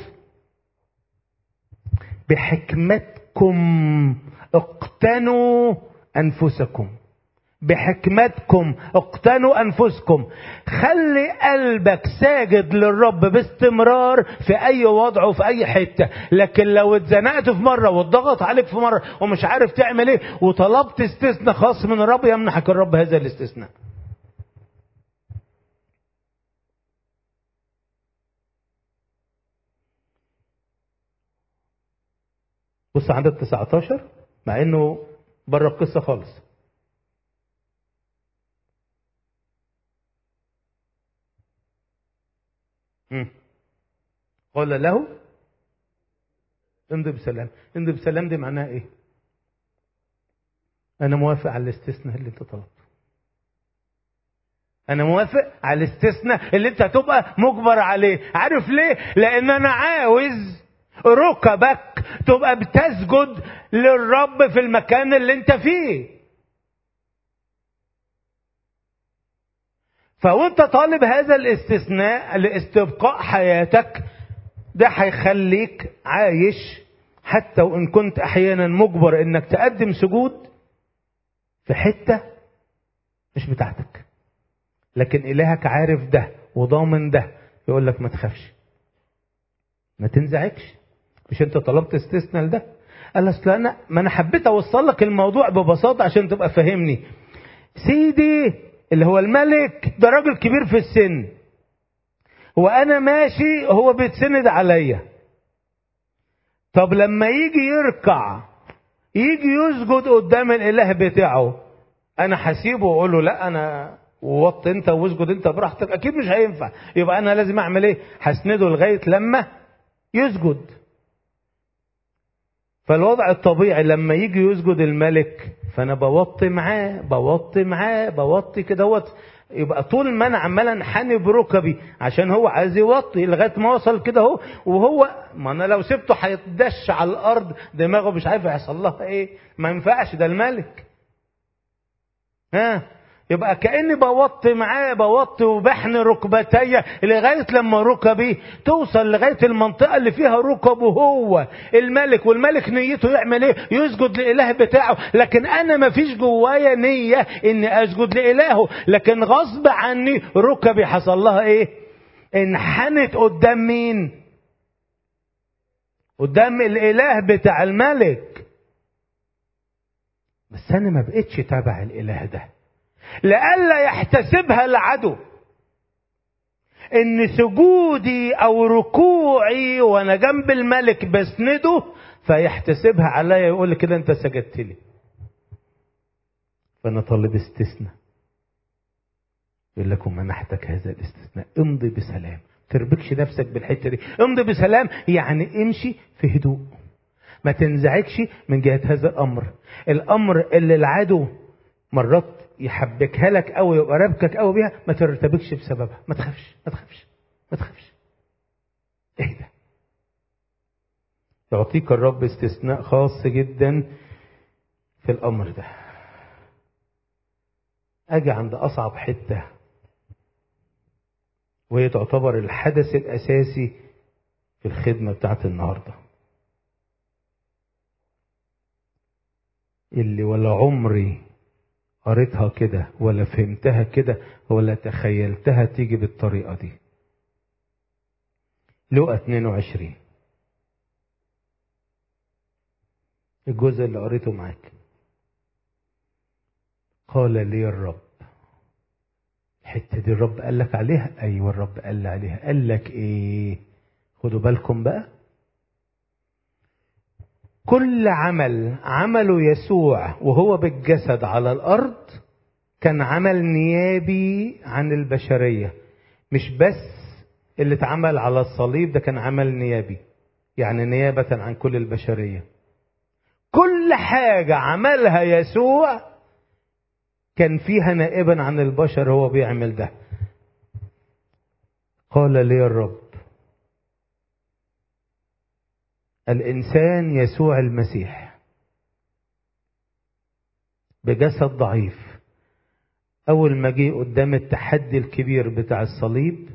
بحكمتكم اقتنوا انفسكم بحكمتكم اقتنوا انفسكم خلي قلبك ساجد للرب باستمرار في اي وضع وفي اي حته لكن لو اتزنقت في مره واتضغط عليك في مره ومش عارف تعمل ايه وطلبت استثناء خاص من الرب يمنحك الرب هذا الاستثناء بص عدد 19 مع انه بره القصه خالص مم. قال له امضي بسلام امضي بسلام دي معناها ايه انا موافق على الاستثناء اللي انت طلبته انا موافق على الاستثناء اللي انت هتبقى مجبر عليه عارف ليه لان انا عاوز ركبك تبقى بتسجد للرب في المكان اللي انت فيه فوانت طالب هذا الاستثناء لاستبقاء حياتك ده هيخليك عايش حتى وان كنت احيانا مجبر انك تقدم سجود في حته مش بتاعتك لكن الهك عارف ده وضامن ده يقول لك ما تخافش ما تنزعجش مش انت طلبت استثناء لده قال اصل انا ما انا حبيت اوصل لك الموضوع ببساطه عشان تبقى فاهمني سيدي اللي هو الملك ده راجل كبير في السن وانا ماشي هو بيتسند عليا طب لما يجي يركع يجي يسجد قدام الاله بتاعه انا هسيبه واقول له لا انا ووط انت واسجد انت براحتك اكيد مش هينفع يبقى انا لازم اعمل ايه هسنده لغايه لما يسجد فالوضع الطبيعي لما يجي يسجد الملك فانا بوطي معاه بوطي معاه بوطي كده وط يبقى طول ما انا عمال انحني بركبي عشان هو عايز يوطي لغايه ما وصل كده اهو وهو ما انا لو سبته هيتدش على الارض دماغه مش عارف يحصل لها ايه ما ينفعش ده الملك ها يبقى كاني بوطي معاه بوطي وبحن ركبتي لغايه لما ركبي توصل لغايه المنطقه اللي فيها ركبه هو الملك والملك نيته يعمل ايه يسجد للاله بتاعه لكن انا ما فيش جوايا نيه اني اسجد لالهه لكن غصب عني ركبي حصل لها ايه انحنت قدام مين قدام الاله بتاع الملك بس انا ما بقتش تابع الاله ده لئلا يحتسبها العدو ان سجودي او ركوعي وانا جنب الملك بسنده فيحتسبها عليا يقول لي كده انت سجدت لي فانا طالب استثناء يقول لكم منحتك هذا الاستثناء امضي بسلام تربكش نفسك بالحته دي امضي بسلام يعني امشي في هدوء ما تنزعجش من جهه هذا الامر الامر اللي العدو مرات يحبكها لك قوي يبقى ربكك قوي بيها ما ترتبكش بسببها ما تخافش ما تخافش ما تخافش اهدى يعطيك الرب استثناء خاص جدا في الامر ده اجي عند اصعب حته وهي تعتبر الحدث الاساسي في الخدمه بتاعت النهارده اللي ولا عمري قريتها كده ولا فهمتها كده ولا تخيلتها تيجي بالطريقة دي لقى 22 الجزء اللي قريته معاك قال لي الرب الحتة دي الرب قال لك عليها أيوة الرب قال لي عليها قال لك إيه خدوا بالكم بقى كل عمل عمله يسوع وهو بالجسد على الارض كان عمل نيابي عن البشريه مش بس اللي اتعمل على الصليب ده كان عمل نيابي يعني نيابه عن كل البشريه كل حاجه عملها يسوع كان فيها نائبا عن البشر هو بيعمل ده قال لي الرب الانسان يسوع المسيح بجسد ضعيف اول ما جه قدام التحدي الكبير بتاع الصليب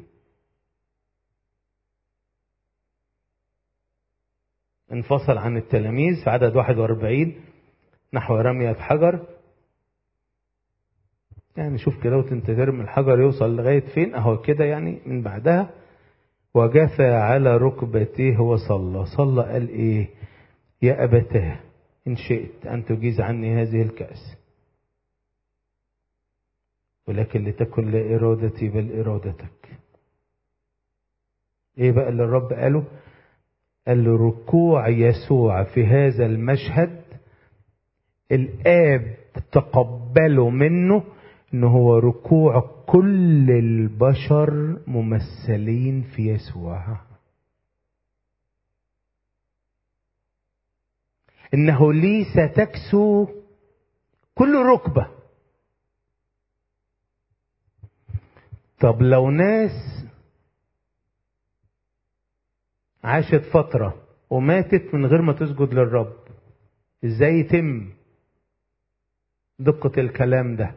انفصل عن التلاميذ في عدد 41 نحو رمية حجر يعني شوف كده وانت ترمي الحجر يوصل لغاية فين اهو كده يعني من بعدها وجثى على ركبتيه وصلى صلى قال ايه يا ابتاه ان شئت ان تجيز عني هذه الكاس ولكن لتكن لا ارادتي بل ارادتك ايه بقى اللي الرب قاله قال له ركوع يسوع في هذا المشهد الاب تقبله منه ان هو ركوع كل البشر ممثلين في يسوع انه لي ستكسو كل ركبه طب لو ناس عاشت فتره وماتت من غير ما تسجد للرب ازاي يتم دقه الكلام ده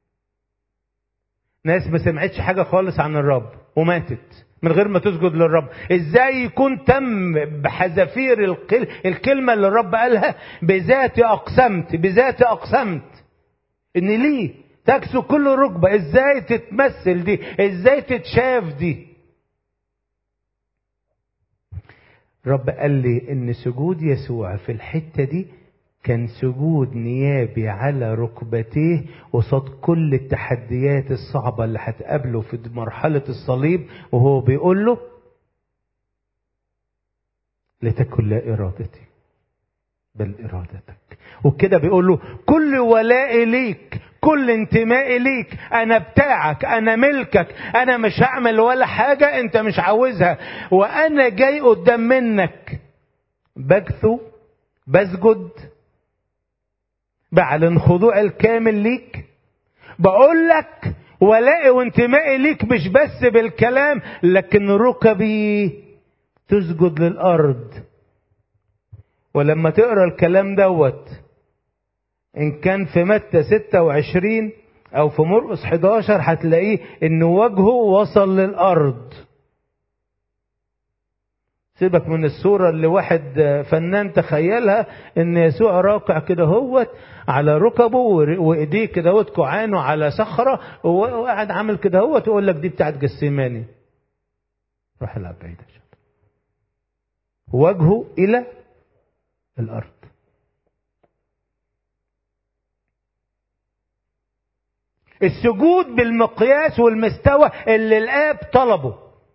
ناس ما سمعتش حاجة خالص عن الرب وماتت من غير ما تسجد للرب ازاي يكون تم بحذافير القل... الكلمة اللي الرب قالها بذاتي اقسمت بذاتي اقسمت ان ليه تكسو كل ركبة ازاي تتمثل دي ازاي تتشاف دي رب قال لي ان سجود يسوع في الحتة دي كان سجود نيابي على ركبتيه قصاد كل التحديات الصعبة اللي هتقابله في مرحلة الصليب وهو بيقول له لتكن لا إرادتي بل إرادتك وكده بيقول له كل ولائي ليك كل انتمائي ليك انا بتاعك انا ملكك انا مش هعمل ولا حاجة انت مش عاوزها وانا جاي قدام منك بجثو بسجد بعلن خضوع الكامل ليك بقول لك ولائي وانتمائي ليك مش بس بالكلام لكن ركبي تسجد للارض ولما تقرا الكلام دوت ان كان في متى 26 او في مرقس 11 هتلاقيه ان وجهه وصل للارض سيبك من الصورة اللي واحد فنان تخيلها ان يسوع راكع كده هوت على ركبه وايديه كده هوت كعانه على صخرة وقاعد عامل كده هوت ويقول لك دي بتاعت جسيماني روح العب بعيد وجهه الى الارض السجود بالمقياس والمستوى اللي الاب طلبه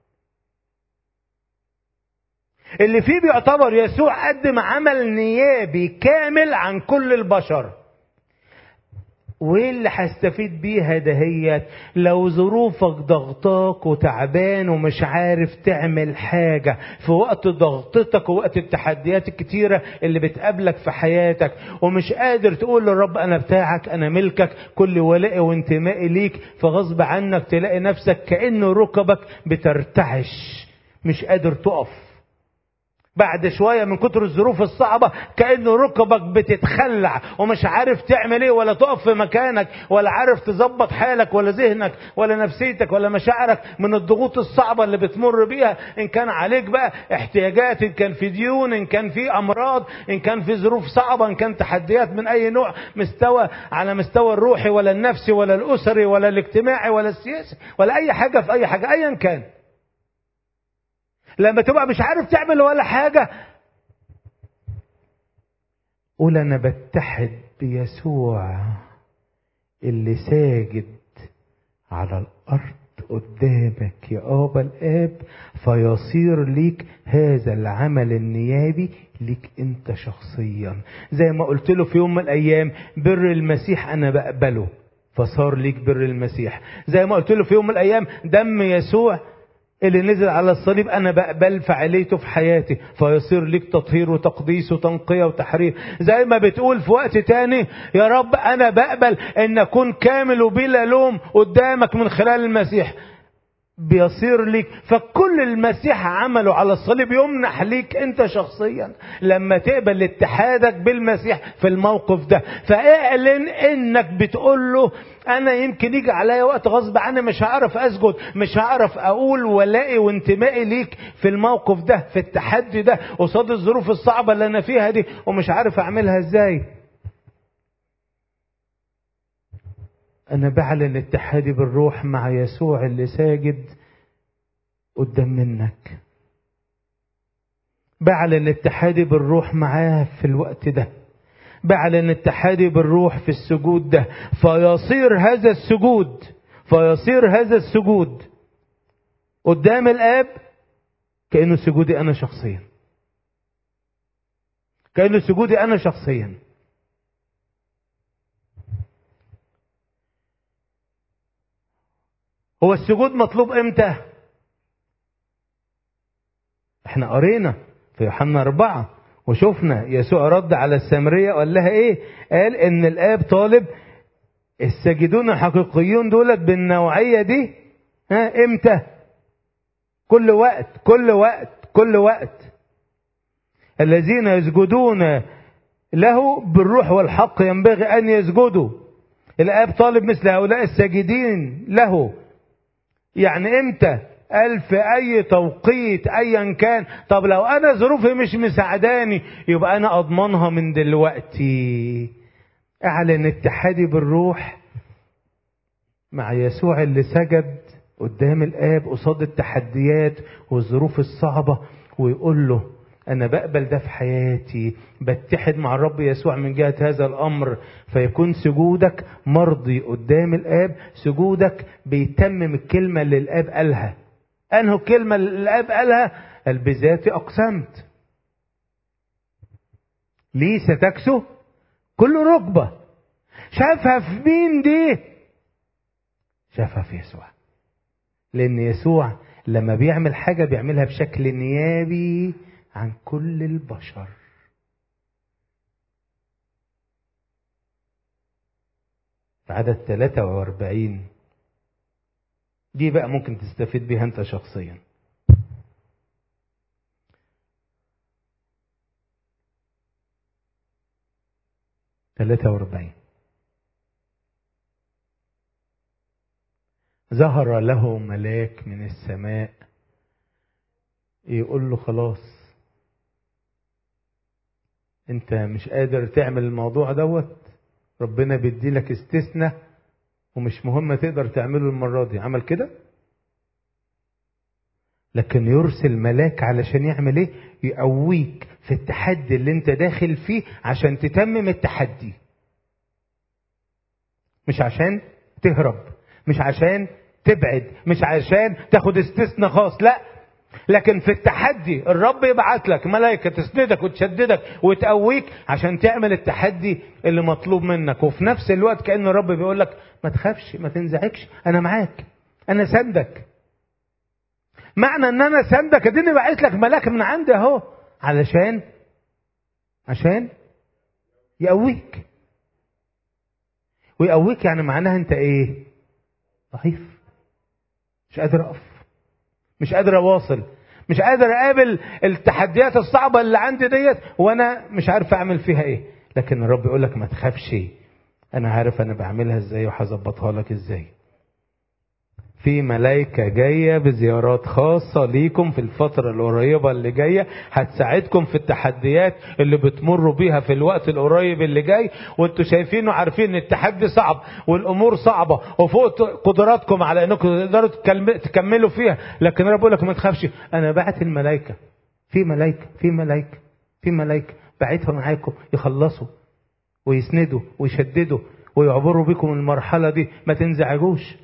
اللي فيه بيعتبر يسوع قدم عمل نيابي كامل عن كل البشر وايه اللي هستفيد بيها دهيت لو ظروفك ضغطاك وتعبان ومش عارف تعمل حاجة في وقت ضغطتك ووقت التحديات الكتيرة اللي بتقابلك في حياتك ومش قادر تقول للرب انا بتاعك انا ملكك كل ولائي وانتمائي ليك فغصب عنك تلاقي نفسك كأن ركبك بترتعش مش قادر تقف بعد شوية من كتر الظروف الصعبة كأن ركبك بتتخلع ومش عارف تعمل ايه ولا تقف في مكانك ولا عارف تظبط حالك ولا ذهنك ولا نفسيتك ولا مشاعرك من الضغوط الصعبة اللي بتمر بيها ان كان عليك بقى احتياجات ان كان في ديون ان كان في امراض ان كان في ظروف صعبة ان كان تحديات من اي نوع مستوى على مستوى الروحي ولا النفسي ولا الاسري ولا الاجتماعي ولا السياسي ولا اي حاجة في اي حاجة ايا كان لما تبقى مش عارف تعمل ولا حاجة قول أنا بتحد بيسوع اللي ساجد على الأرض قدامك يا أبا الآب فيصير ليك هذا العمل النيابي ليك أنت شخصيا زي ما قلت له في يوم من الأيام بر المسيح أنا بقبله فصار ليك بر المسيح زي ما قلت له في يوم من الأيام دم يسوع اللي نزل على الصليب انا بقبل فعليته في حياتي فيصير ليك تطهير وتقديس وتنقية وتحرير زي ما بتقول في وقت تاني يا رب انا بقبل ان اكون كامل وبلا لوم قدامك من خلال المسيح بيصير ليك فكل المسيح عمله على الصليب يمنح ليك انت شخصيا لما تقبل اتحادك بالمسيح في الموقف ده فاعلن انك بتقول له انا يمكن يجي عليا وقت غصب عني مش هعرف اسجد مش هعرف اقول ولائي وانتمائي ليك في الموقف ده في التحدي ده قصاد الظروف الصعبه اللي انا فيها دي ومش عارف اعملها ازاي انا بعلن اتحادي بالروح مع يسوع اللي ساجد قدام منك بعلن اتحادي بالروح معاه في الوقت ده بعلن اتحادي بالروح في السجود ده فيصير هذا السجود فيصير هذا السجود قدام الاب كانه سجودي انا شخصيا كانه سجودي انا شخصيا هو السجود مطلوب امتى احنا قرينا في يوحنا أربعة وشفنا يسوع رد على السامرية وقال لها ايه قال ان الاب طالب الساجدون الحقيقيون دولت بالنوعية دي ها امتى كل وقت كل وقت كل وقت الذين يسجدون له بالروح والحق ينبغي ان يسجدوا الاب طالب مثل هؤلاء الساجدين له يعني امتى قال في اي توقيت ايا كان طب لو انا ظروفي مش مساعداني يبقى انا اضمنها من دلوقتي اعلن اتحادي بالروح مع يسوع اللي سجد قدام الاب قصاد التحديات والظروف الصعبه ويقول له أنا بقبل ده في حياتي بتحد مع الرب يسوع من جهة هذا الأمر فيكون سجودك مرضي قدام الآب سجودك بيتمم الكلمة اللي الآب قالها أنه الكلمة اللي الآب قالها قال بذاتي أقسمت ليه ستكسو كل ركبة شافها في مين دي شافها في يسوع لأن يسوع لما بيعمل حاجة بيعملها بشكل نيابي عن كل البشر في عدد 43 دي بقى ممكن تستفيد بيها انت شخصيا ثلاثة واربعين ظهر له ملاك من السماء يقول له خلاص انت مش قادر تعمل الموضوع دوت ربنا بيدي لك استثناء ومش مهم تقدر تعمله المرة دي عمل كده لكن يرسل ملاك علشان يعمل ايه يقويك في التحدي اللي انت داخل فيه عشان تتمم التحدي مش عشان تهرب مش عشان تبعد مش عشان تاخد استثناء خاص لا لكن في التحدي الرب يبعت لك ملائكة تسندك وتشددك وتقويك عشان تعمل التحدي اللي مطلوب منك وفي نفس الوقت كأن الرب بيقول لك ما تخافش ما تنزعجش أنا معاك أنا سندك معنى ان انا سندك اديني بعت لك ملاك من عندي اهو علشان عشان يقويك ويقويك يعني معناها انت ايه ضعيف مش قادر اقف مش قادر اواصل مش قادر اقابل التحديات الصعبه اللي عندي ديت وانا مش عارف اعمل فيها ايه لكن الرب يقول لك ما تخافش انا عارف انا بعملها ازاي وهظبطها لك ازاي في ملائكة جاية بزيارات خاصة ليكم في الفترة القريبة اللي جاية هتساعدكم في التحديات اللي بتمروا بيها في الوقت القريب اللي جاي وانتوا شايفين وعارفين ان التحدي صعب والامور صعبة وفوق قدراتكم على انكم تقدروا تكملوا فيها لكن انا بقول لك ما تخافش انا بعت الملائكة في ملائكة في ملائكة في ملائكة بعتها معاكم يخلصوا ويسندوا ويشددوا ويعبروا بكم المرحلة دي ما تنزعجوش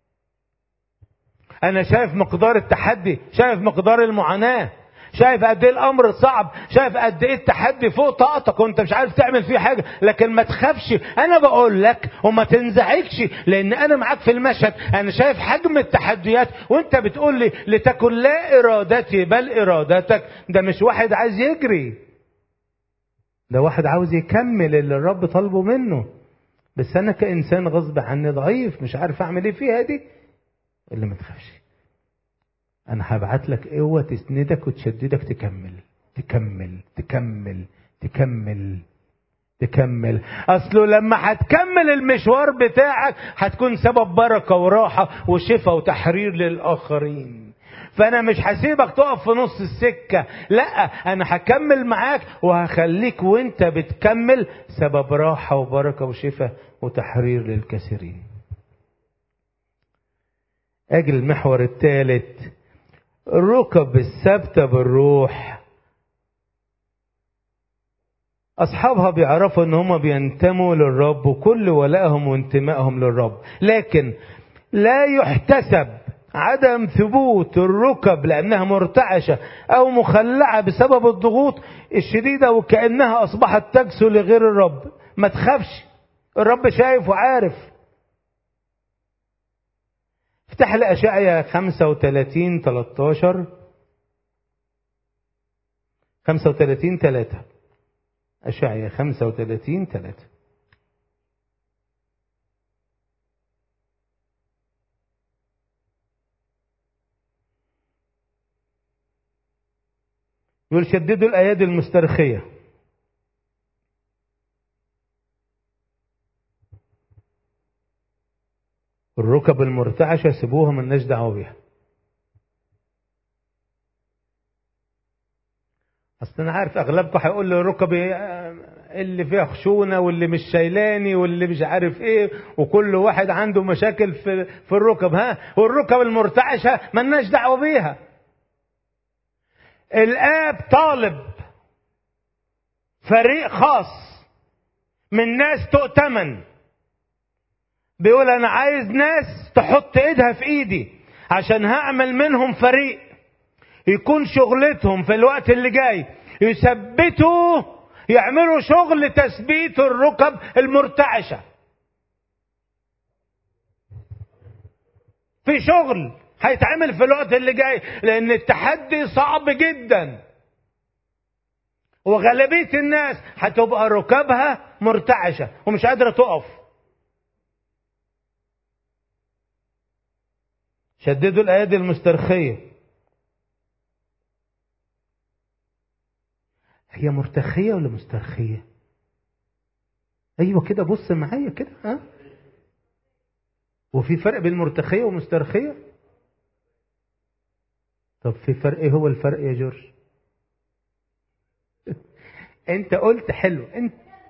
انا شايف مقدار التحدي شايف مقدار المعاناة شايف قد ايه الامر صعب شايف قد ايه التحدي فوق طاقتك وانت مش عارف تعمل فيه حاجه لكن ما تخافش انا بقول لك وما تنزعجش لان انا معاك في المشهد انا شايف حجم التحديات وانت بتقول لي لتكن لا ارادتي بل ارادتك ده مش واحد عايز يجري ده واحد عاوز يكمل اللي الرب طالبه منه بس انا كانسان غصب عني ضعيف مش عارف اعمل ايه فيها دي اللي ما تخافش انا هبعت لك قوه تسندك وتشددك تكمل تكمل تكمل تكمل تكمل اصله لما هتكمل المشوار بتاعك هتكون سبب بركه وراحه وشفاء وتحرير للاخرين فانا مش هسيبك تقف في نص السكه لا انا هكمل معاك وهخليك وانت بتكمل سبب راحه وبركه وشفاء وتحرير للكثيرين اجل المحور الثالث الركب الثابته بالروح اصحابها بيعرفوا ان هم بينتموا للرب وكل ولائهم وانتمائهم للرب لكن لا يحتسب عدم ثبوت الركب لانها مرتعشه او مخلعه بسبب الضغوط الشديده وكانها اصبحت تجسو لغير الرب ما تخافش الرب شايف وعارف افتح لي أشعيا 35 13 35 3 أشعيا 35 3 يقول شددوا الأيادي المسترخية الركب المرتعشة سيبوها ملناش دعوة بيها اصل انا عارف اغلبكم هيقول لي ركبي اللي فيها خشونه واللي مش شايلاني واللي مش عارف ايه وكل واحد عنده مشاكل في في الركب ها والركب المرتعشه ملناش دعوه بيها الاب طالب فريق خاص من ناس تؤتمن بيقول انا عايز ناس تحط ايدها في ايدي عشان هعمل منهم فريق يكون شغلتهم في الوقت اللي جاي يثبتوا يعملوا شغل تثبيت الركب المرتعشه في شغل هيتعمل في الوقت اللي جاي لان التحدي صعب جدا وغالبيه الناس هتبقى ركابها مرتعشه ومش قادره تقف شددوا الايادي المسترخيه هي مرتخيه ولا مسترخيه ايوه كده بص معايا كده ها وفي فرق بين مرتخيه ومسترخيه طب في فرق ايه هو الفرق يا جورج انت قلت حلو انت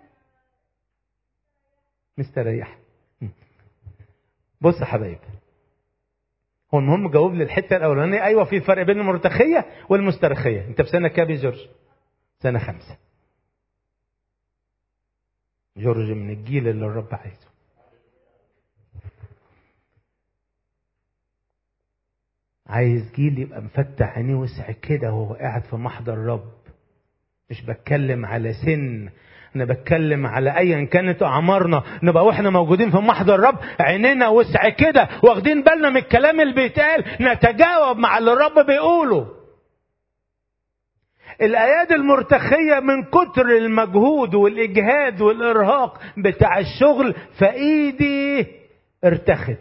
مستريح بص يا حبايب هو المهم جاوب لي الحته الاولانيه ايوه في فرق بين المرتخيه والمسترخيه انت في سنه كام يا جورج سنه خمسه جورج من الجيل اللي الرب عايزه عايز جيل يبقى مفتح عينيه وسع كده وهو قاعد في محضر الرب مش بتكلم على سن انا بتكلم على ايا كانت اعمارنا نبقى واحنا موجودين في محضر الرب عينينا وسع كده واخدين بالنا من الكلام اللي بيتقال نتجاوب مع اللي الرب بيقوله الايادي المرتخيه من كتر المجهود والاجهاد والارهاق بتاع الشغل فايدي ارتخت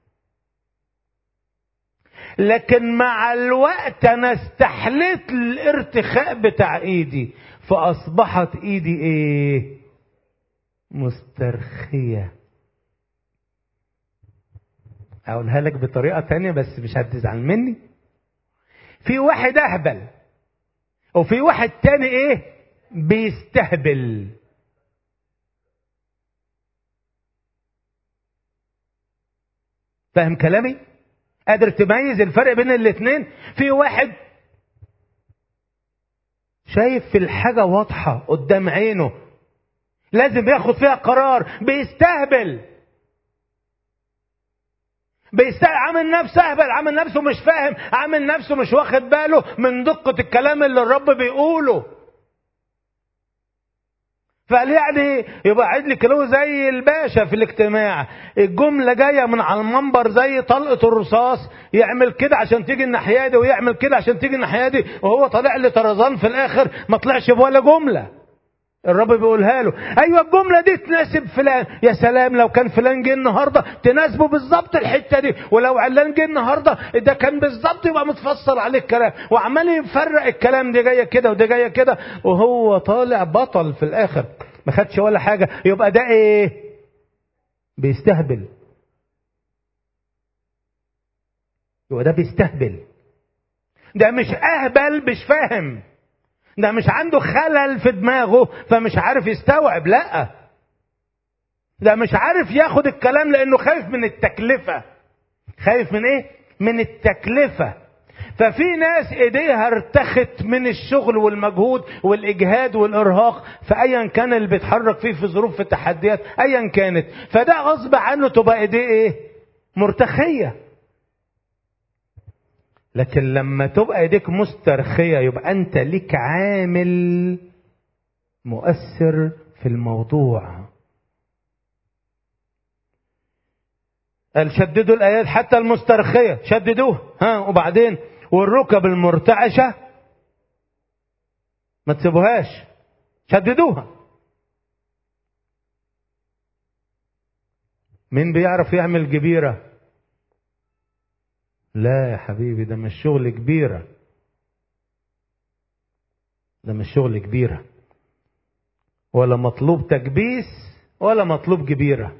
لكن مع الوقت انا استحليت الارتخاء بتاع ايدي فاصبحت ايدي ايه مسترخية اقولها لك بطريقة تانية بس مش هتزعل مني في واحد اهبل وفي واحد تاني ايه بيستهبل فاهم كلامي قادر تميز الفرق بين الاثنين في واحد شايف في الحاجة واضحة قدام عينه لازم ياخد فيها قرار بيستهبل بيستهبل عامل نفسه اهبل عامل نفسه مش فاهم عامل نفسه مش واخد باله من دقة الكلام اللي الرب بيقوله فقال يعني يبقى عيد لي كيلو زي الباشا في الاجتماع الجمله جايه من على المنبر زي طلقه الرصاص يعمل كده عشان تيجي الناحيه دي ويعمل كده عشان تيجي الناحيه دي وهو طالع لي طرزان في الاخر ما طلعش بولا جمله الرب بيقولها له ايوه الجمله دي تناسب فلان يا سلام لو كان فلان جه النهارده تناسبه بالظبط الحته دي ولو علان جه النهارده ده كان بالظبط يبقى متفصل عليه الكلام وعمال يفرق الكلام دي جايه كده وده جايه كده وهو طالع بطل في الاخر ما خدش ولا حاجه يبقى ده ايه بيستهبل يبقى ده بيستهبل ده مش اهبل مش فاهم ده مش عنده خلل في دماغه فمش عارف يستوعب لا ده مش عارف ياخد الكلام لانه خايف من التكلفه خايف من ايه من التكلفه ففي ناس ايديها ارتخت من الشغل والمجهود والاجهاد والارهاق فايا كان اللي بيتحرك فيه في ظروف في التحديات ايا كانت فده غصب عنه تبقى ايديه ايه مرتخيه لكن لما تبقى ايديك مسترخية يبقى انت ليك عامل مؤثر في الموضوع قال شددوا الايات حتى المسترخية شددوه ها وبعدين والركب المرتعشة ما تسيبوهاش شددوها مين بيعرف يعمل جبيره لا يا حبيبي ده مش شغل كبيرة ده مش شغل كبيرة ولا مطلوب تكبيس ولا مطلوب جبيرة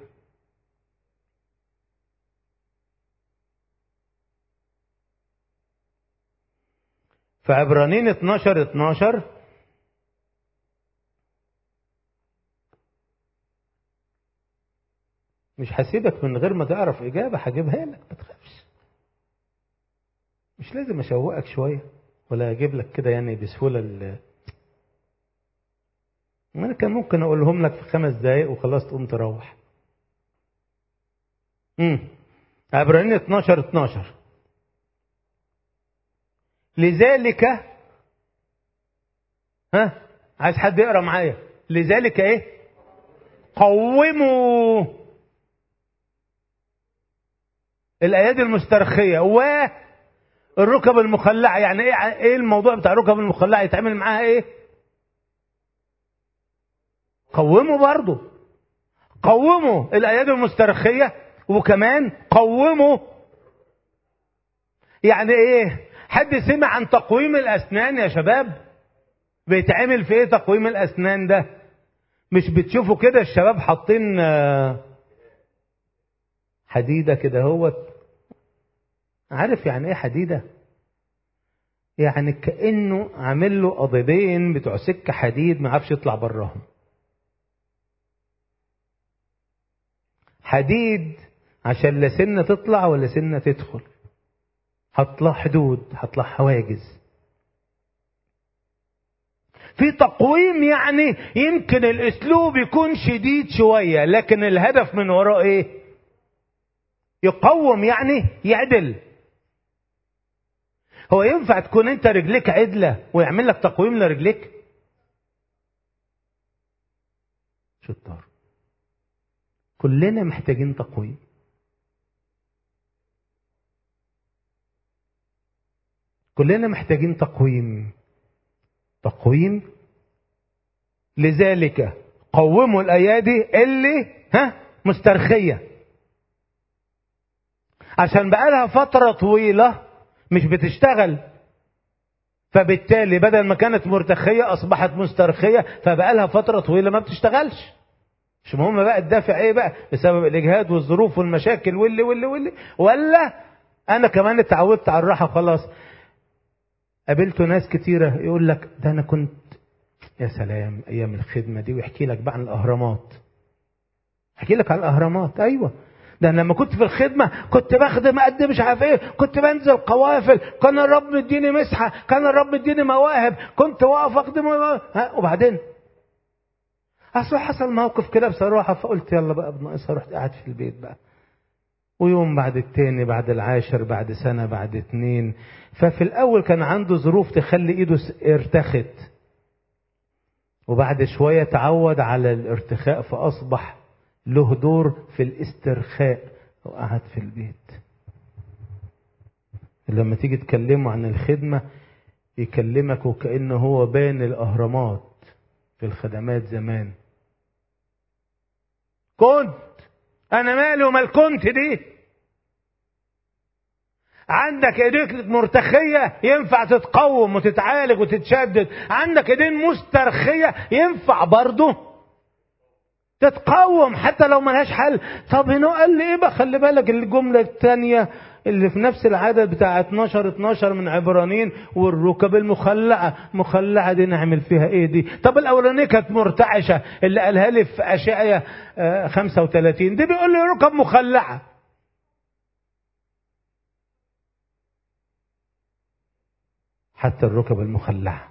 فعبرانين 12 12 مش هسيبك من غير ما تعرف إجابة هجيبها لك ما تخافش مش لازم اشوقك شويه ولا اجيب لك كده يعني بسهوله ال... انا كان ممكن اقولهم لك في خمس دقايق وخلاص تقوم تروح امم عبرانيين 12 12 لذلك ها عايز حد يقرا معايا لذلك ايه قوموا الايادي المسترخيه والركب المخلعه يعني ايه ايه الموضوع بتاع الركب المخلعه يتعمل معاها ايه قوموا برضه قوموا الايادي المسترخيه وكمان قوموا يعني ايه حد سمع عن تقويم الاسنان يا شباب بيتعمل في ايه تقويم الاسنان ده مش بتشوفوا كده الشباب حاطين حديده كده هوت عارف يعني ايه حديده يعني كانه عامل له قضيبين بتوع سكه حديد ما عرفش يطلع براهم حديد عشان لا سنه تطلع ولا سنه تدخل هطلع حدود هطلع حواجز في تقويم يعني يمكن الاسلوب يكون شديد شويه لكن الهدف من وراء ايه يقوم يعني يعدل هو ينفع تكون انت رجليك عدله ويعمل لك تقويم لرجليك شطار كلنا محتاجين تقويم كلنا محتاجين تقويم تقويم لذلك قوموا الايادي اللي ها مسترخيه عشان بقالها فتره طويله مش بتشتغل فبالتالي بدل ما كانت مرتخيه اصبحت مسترخيه فبقالها فتره طويله ما بتشتغلش مش مهم بقى الدافع ايه بقى بسبب الاجهاد والظروف والمشاكل واللي واللي واللي ولا انا كمان اتعودت على الراحه خلاص قابلت ناس كتيرة يقول لك ده أنا كنت يا سلام أيام الخدمة دي ويحكي لك بقى عن الأهرامات احكي لك عن الأهرامات أيوة ده أنا لما كنت في الخدمة كنت بخدم قد مش عارف إيه كنت بنزل قوافل كان الرب مديني مسحة كان الرب مديني مواهب كنت واقف أخدم ها وبعدين أصل حصل موقف كده بصراحة فقلت يلا بقى بناقصها رحت قاعد في البيت بقى ويوم بعد التاني بعد العاشر بعد سنة بعد اتنين ففي الأول كان عنده ظروف تخلي إيده ارتخت وبعد شوية تعود على الارتخاء فأصبح له دور في الاسترخاء وقعد في البيت لما تيجي تكلمه عن الخدمة يكلمك وكأنه هو بان الأهرامات في الخدمات زمان كنت انا مالي ومال كنت دي عندك ايديك مرتخية ينفع تتقوم وتتعالج وتتشدد عندك ايدين مسترخية ينفع برضه تتقوم حتى لو ملهاش حل طب هنا قال لي ايه بقى خلي بالك الجملة الثانية اللي في نفس العدد بتاع 12 12 من عبرانيين والركب المخلعة مخلعة دي نعمل فيها ايه دي طب الاولانية كانت مرتعشة اللي قالها لي في اشعية 35 دي بيقول لي ركب مخلعة حتى الركب المخلعة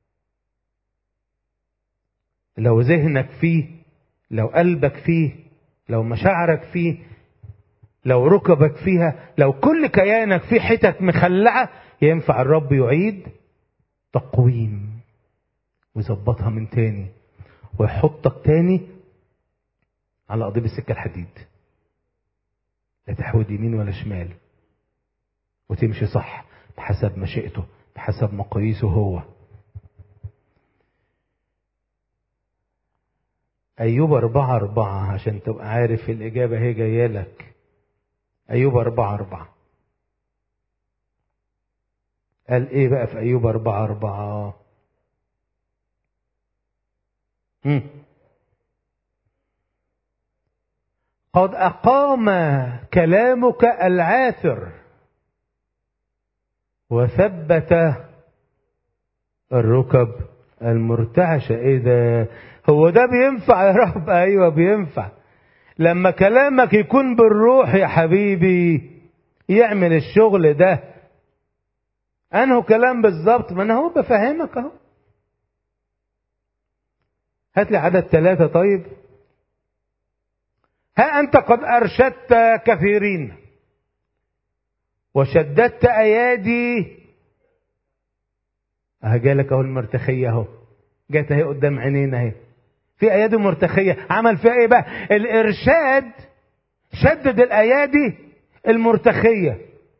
لو ذهنك فيه لو قلبك فيه لو مشاعرك فيه لو ركبك فيها لو كل كيانك فيه حتت مخلعة ينفع الرب يعيد تقويم ويظبطها من تاني ويحطك تاني على قضيب السكة الحديد لا تحود يمين ولا شمال وتمشي صح بحسب مشيئته بحسب مقاييسه هو أيوب أربعة أربعة عشان تبقى عارف الإجابة هي جاية لك أيوب أربعة أربعة قال إيه بقى في أيوب أربعة أربعة مم. قد أقام كلامك العاثر وثبت الركب المرتعشة ايه ده هو ده بينفع يا رب ايوه بينفع لما كلامك يكون بالروح يا حبيبي يعمل الشغل ده انه كلام بالظبط ما انا هو بفهمك اهو هات لي عدد ثلاثة طيب ها أنت قد أرشدت كثيرين وشددت أيادي أهجالك أهو المرتخية أهو جت أهي قدام عينينا أهي في أيادي مرتخية عمل فيها إيه بقى الإرشاد شدد الأيادي المرتخية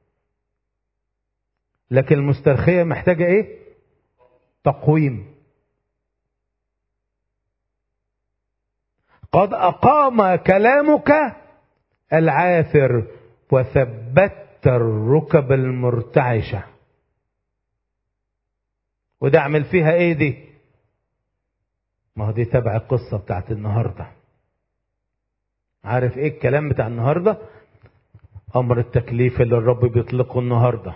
لكن المسترخية محتاجة إيه تقويم قد أقام كلامك العاثر وثبت الركب المرتعشة وده اعمل فيها ايه دي ما هو دي تبع القصة بتاعت النهاردة عارف ايه الكلام بتاع النهاردة امر التكليف اللي الرب بيطلقه النهارده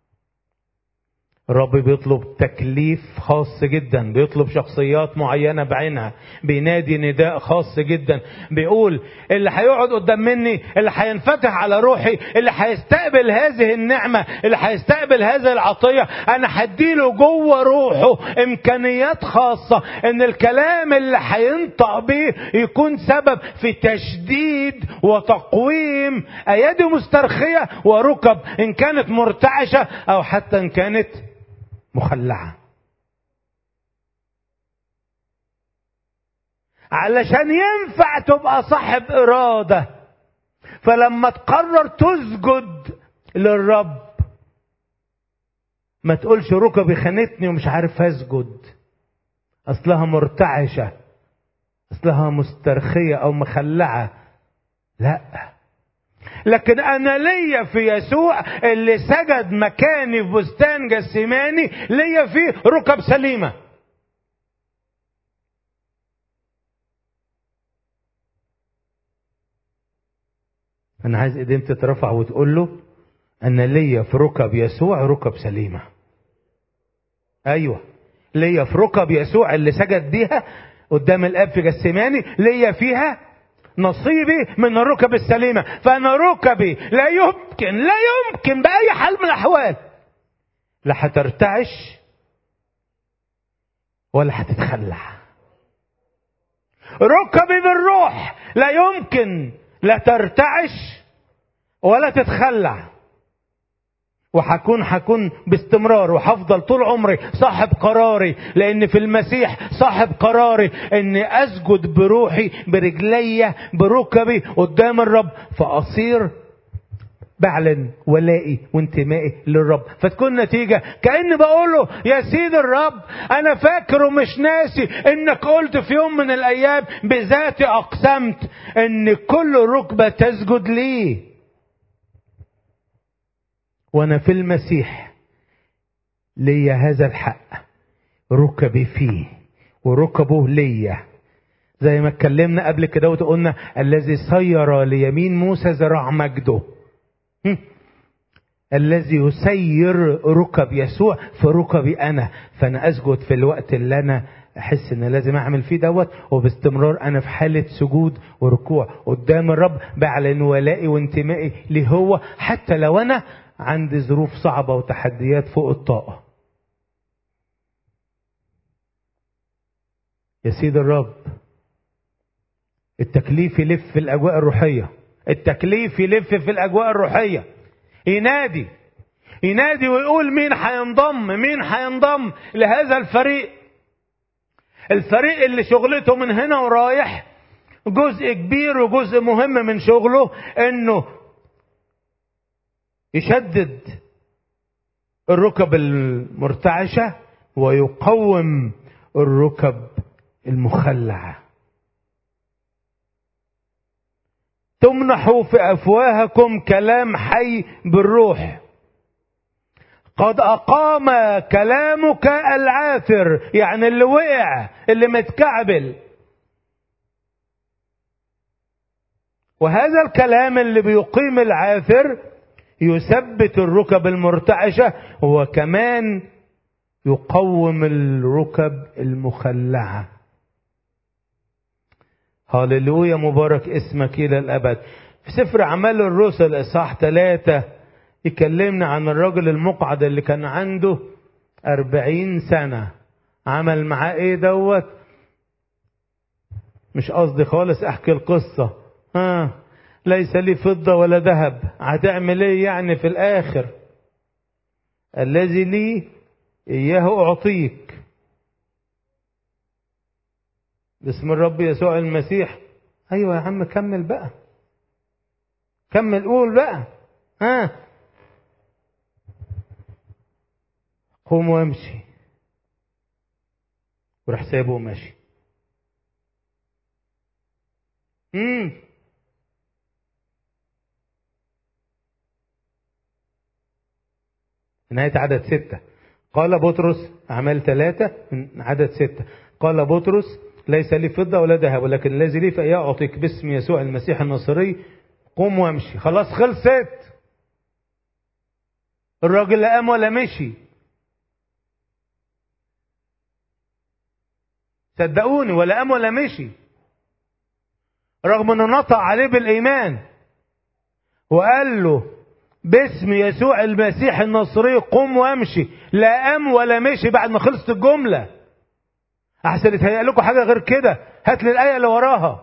الرب بيطلب تكليف خاص جدا بيطلب شخصيات معينة بعينها بينادي نداء خاص جدا بيقول اللي هيقعد قدام مني اللي هينفتح على روحي اللي هيستقبل هذه النعمة اللي هيستقبل هذه العطية انا هديله جوه روحه امكانيات خاصة ان الكلام اللي هينطق بيه يكون سبب في تشديد وتقويم ايادي مسترخية وركب ان كانت مرتعشة او حتى ان كانت مخلعة علشان ينفع تبقى صاحب إرادة فلما تقرر تسجد للرب ما تقولش ركبي خانتني ومش عارف اسجد اصلها مرتعشة اصلها مسترخية او مخلعة لا لكن انا ليا في يسوع اللي سجد مكاني في بستان جسيماني ليا فيه ركب سليمه انا عايز ايدين تترفع وتقول له انا ليا في ركب يسوع ركب سليمه ايوه ليا في ركب يسوع اللي سجد بيها قدام الاب في جسيماني ليا فيها نصيبي من الركب السليمة فأنا ركبي لا يمكن لا يمكن بأي حال من الأحوال لا هترتعش ولا هتتخلع ركبي بالروح لا يمكن لا ترتعش ولا تتخلع وحكون حكون باستمرار وحفضل طول عمري صاحب قراري لان في المسيح صاحب قراري اني اسجد بروحي برجلي بركبي قدام الرب فاصير بعلن ولائي وانتمائي للرب فتكون نتيجة كأن بقوله يا سيد الرب أنا فاكر ومش ناسي إنك قلت في يوم من الأيام بذاتي أقسمت إن كل ركبة تسجد لي وانا في المسيح ليا هذا الحق ركبي فيه وركبه ليا زي ما اتكلمنا قبل كده وقلنا الذي سير ليمين موسى ذراع مجده الذي يسير ركب يسوع في ركبي انا فانا اسجد في الوقت اللي انا احس ان لازم اعمل فيه دوت وباستمرار انا في حاله سجود وركوع قدام الرب بعلن ولائي وانتمائي ليه هو حتى لو انا عندي ظروف صعبة وتحديات فوق الطاقة يا سيد الرب التكليف يلف في الأجواء الروحية التكليف يلف في الأجواء الروحية ينادي ينادي ويقول مين هينضم مين هينضم لهذا الفريق الفريق اللي شغلته من هنا ورايح جزء كبير وجزء مهم من شغله انه يشدد الركب المرتعشة ويقوم الركب المخلعة تمنحوا في أفواهكم كلام حي بالروح قد أقام كلامك العاثر يعني اللي وقع اللي متكعبل وهذا الكلام اللي بيقيم العاثر يثبت الركب المرتعشة وكمان يقوم الركب المخلعة هللويا مبارك اسمك إلى الأبد في سفر أعمال الرسل إصحاح ثلاثة يكلمنا عن الرجل المقعد اللي كان عنده أربعين سنة عمل معاه إيه دوت مش قصدي خالص احكي القصة ها ليس لي فضة ولا ذهب هتعمل ايه يعني في الاخر الذي لي اياه اعطيك باسم الرب يسوع المسيح ايوه يا عم كمل بقى كمل قول بقى ها قوم وامشي وراح سايبه وماشي امم نهاية عدد ستة قال بطرس أعمال ثلاثة من عدد ستة قال بطرس ليس لي فضة ولا ذهب ولكن الذي لي فإياه أعطيك باسم يسوع المسيح الناصري قوم وامشي خلاص خلصت الراجل لا قام ولا مشي صدقوني ولا قام ولا مشي رغم انه نطق عليه بالايمان وقال له باسم يسوع المسيح النصري قم وامشي لا قام ولا مشي بعد ما خلصت الجمله احسن يتهيأ لكم حاجه غير كده هات لي الايه اللي وراها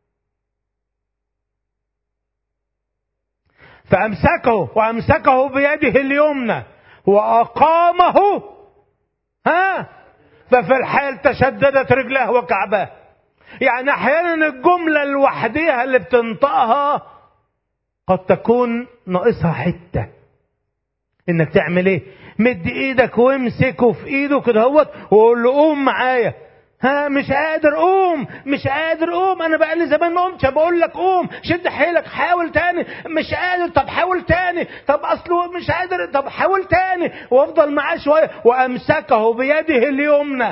فامسكه وامسكه بيده اليمنى واقامه ها ففي الحال تشددت رجلاه وكعباه يعني احيانا الجمله لوحديها اللي بتنطقها قد تكون ناقصها حته انك تعمل ايه مد ايدك وامسكه في ايده كده هوت وقول له قوم معايا ها مش قادر قوم مش قادر قوم انا بقالي زمان ما قمتش بقول لك قوم شد حيلك حاول تاني مش قادر طب حاول تاني طب اصله مش قادر طب حاول تاني وافضل معاه شويه وامسكه بيده اليمنى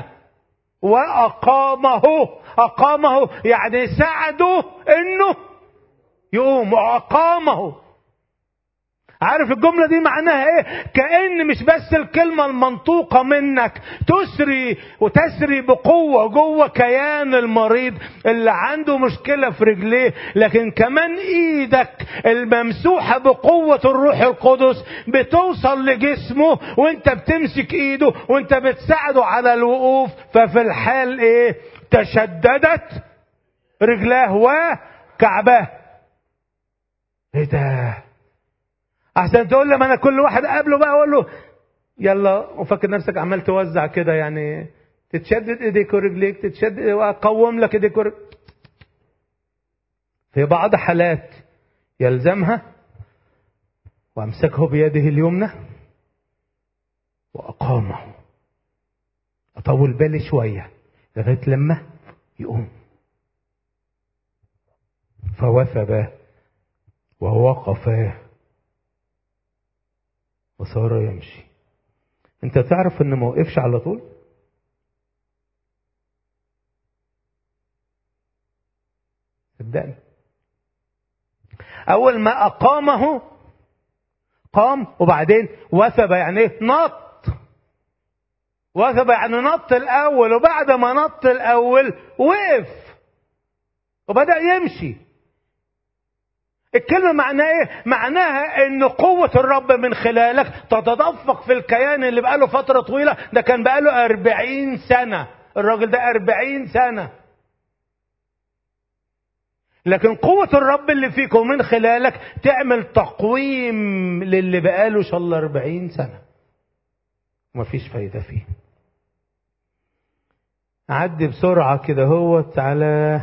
واقامه اقامه يعني ساعده انه يقوم واقامه عارف الجملة دي معناها ايه كأن مش بس الكلمة المنطوقة منك تسري وتسري بقوة جوه كيان المريض اللي عنده مشكلة في رجليه لكن كمان ايدك الممسوحة بقوة الروح القدس بتوصل لجسمه وانت بتمسك ايده وانت بتساعده على الوقوف ففي الحال ايه تشددت رجلاه وكعباه ايه ده احسن تقول لما انا كل واحد قابله بقى اقول له يلا وفاكر نفسك عمال توزع كده يعني تتشدد ايديك ورجليك تتشدد واقوم لك ايديك ورجليك في بعض حالات يلزمها وامسكه بيده اليمنى واقامه اطول بالي شويه لغايه لما يقوم فوثب ووقفا وصار يمشي انت تعرف ان ما وقفش على طول صدقني اول ما اقامه قام وبعدين وثب يعني ايه نط وثب يعني نط الاول وبعد ما نط الاول وقف وبدا يمشي الكلمة معناها ايه؟ معناها ان قوة الرب من خلالك تتدفق في الكيان اللي بقاله فترة طويلة ده كان بقاله أربعين سنة الراجل ده أربعين سنة لكن قوة الرب اللي فيكم من خلالك تعمل تقويم للي بقاله شاء الله أربعين سنة ومفيش فايدة فيه عدي بسرعة كده هوت على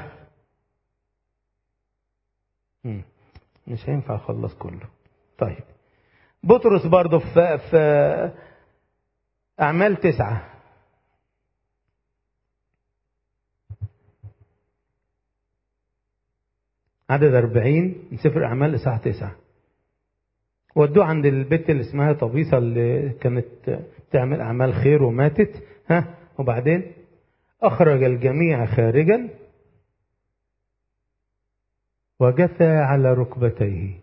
مم. مش هينفع اخلص كله طيب بطرس برضه في, في اعمال تسعة عدد أربعين من سفر أعمال إصحاح تسعة ودوه عند البت اللي اسمها طبيسة اللي كانت تعمل أعمال خير وماتت ها وبعدين أخرج الجميع خارجا وجثى على ركبتيه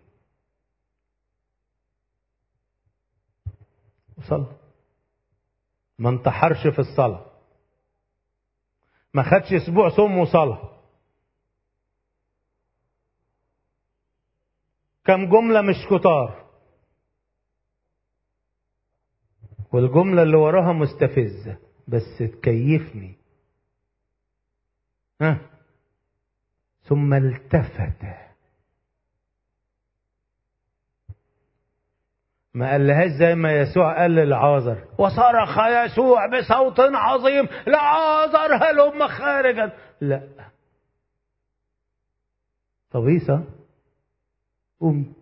وصلى ما انتحرش في الصلاة ما خدش اسبوع صوم وصلاة كم جملة مش كتار والجملة اللي وراها مستفزة بس تكيفني ها ثم التفت ما قالهاش زي ما يسوع قال للعازر وصرخ يسوع بصوت عظيم لعازر هلم خارجا لا طبيسة قومي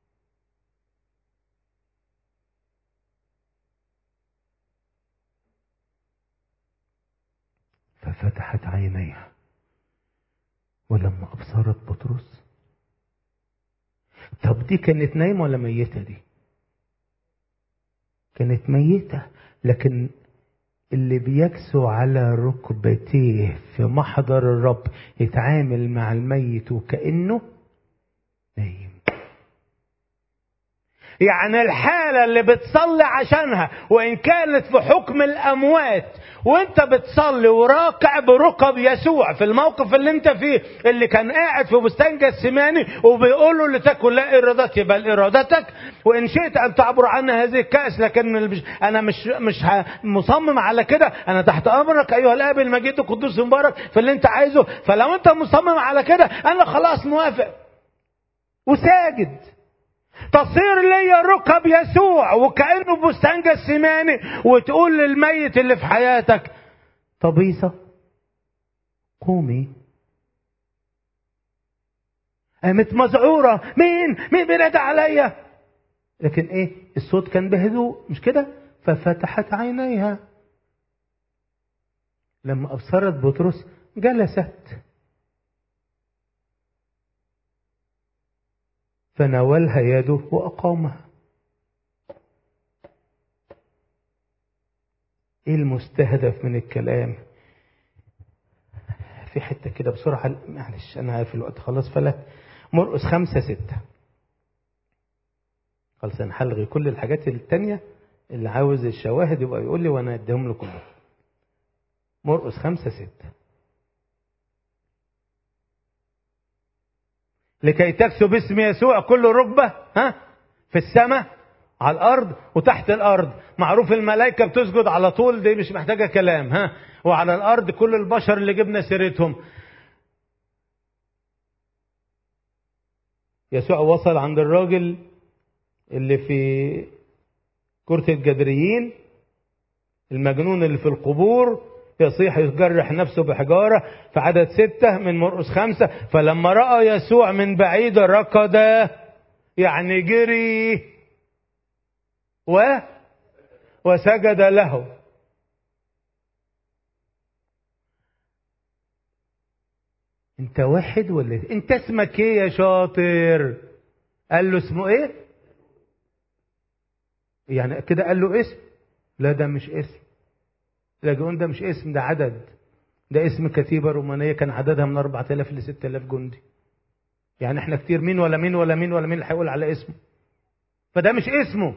ففتحت عينيها ولما أبصرت بطرس طب دي كانت نايمة ولا ميتة دي كانت ميتة لكن اللي بيكسو على ركبتيه في محضر الرب يتعامل مع الميت وكأنه نايم يعني الحالة اللي بتصلي عشانها وإن كانت في حكم الأموات وانت بتصلي وراكع بركب يسوع في الموقف اللي انت فيه اللي كان قاعد في بستان جسماني وبيقول له لتكن لا ارادتي بل ارادتك وان شئت ان تعبر عنا هذه الكاس لكن انا مش مش مصمم على كده انا تحت امرك ايها الاب المجيد القدوس المبارك في اللي انت عايزه فلو انت مصمم على كده انا خلاص موافق وساجد تصير لي ركب يسوع وكأنه بستان جسماني وتقول للميت اللي في حياتك طبيسة قومي قامت مذعورة مين مين بينادى عليا لكن ايه الصوت كان بهدوء مش كده ففتحت عينيها لما أبصرت بطرس جلست فناولها يده وأقامها ايه المستهدف من الكلام في حتة كده بسرعة معلش أنا عارف الوقت خلاص فلا مرقس خمسة ستة خلاص أنا هلغي كل الحاجات التانية اللي عاوز الشواهد يبقى يقول لي وأنا أديهم له كلهم مرقس خمسة ستة لكي تكسب اسم يسوع كل ركبة ها في السماء على الأرض وتحت الأرض معروف الملائكة بتسجد على طول دي مش محتاجة كلام ها وعلى الأرض كل البشر اللي جبنا سيرتهم يسوع وصل عند الراجل اللي في كرة الجدريين المجنون اللي في القبور يصيح يجرح نفسه بحجارة في عدد ستة من مرقس خمسة فلما رأى يسوع من بعيد ركض يعني جري و وسجد له انت واحد ولا إيه؟ انت اسمك ايه يا شاطر قال له اسمه ايه يعني كده قال له اسم لا ده مش اسم لاجئون ده مش اسم ده عدد ده اسم كتيبة رومانية كان عددها من 4000 ل 6000 جندي يعني احنا كتير مين ولا مين ولا مين ولا مين اللي هيقول على اسمه فده مش اسمه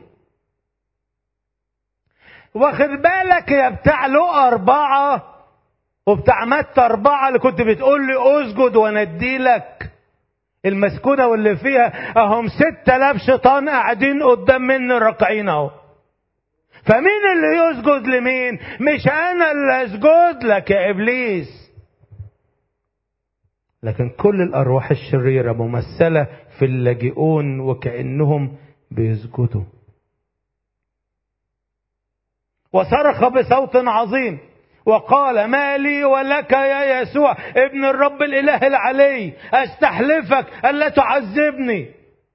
واخد بالك يا بتاع لقى أربعة وبتاع متى أربعة اللي كنت بتقول لي أسجد وأندي لك المسكونة واللي فيها أهم ستة آلاف شيطان قاعدين قدام مني راكعين أهو فمين اللي يسجد لمين مش انا اللي اسجد لك يا ابليس لكن كل الارواح الشريره ممثله في اللاجئون وكانهم بيسجدوا وصرخ بصوت عظيم وقال ما لي ولك يا يسوع ابن الرب الاله العلي استحلفك الا تعذبني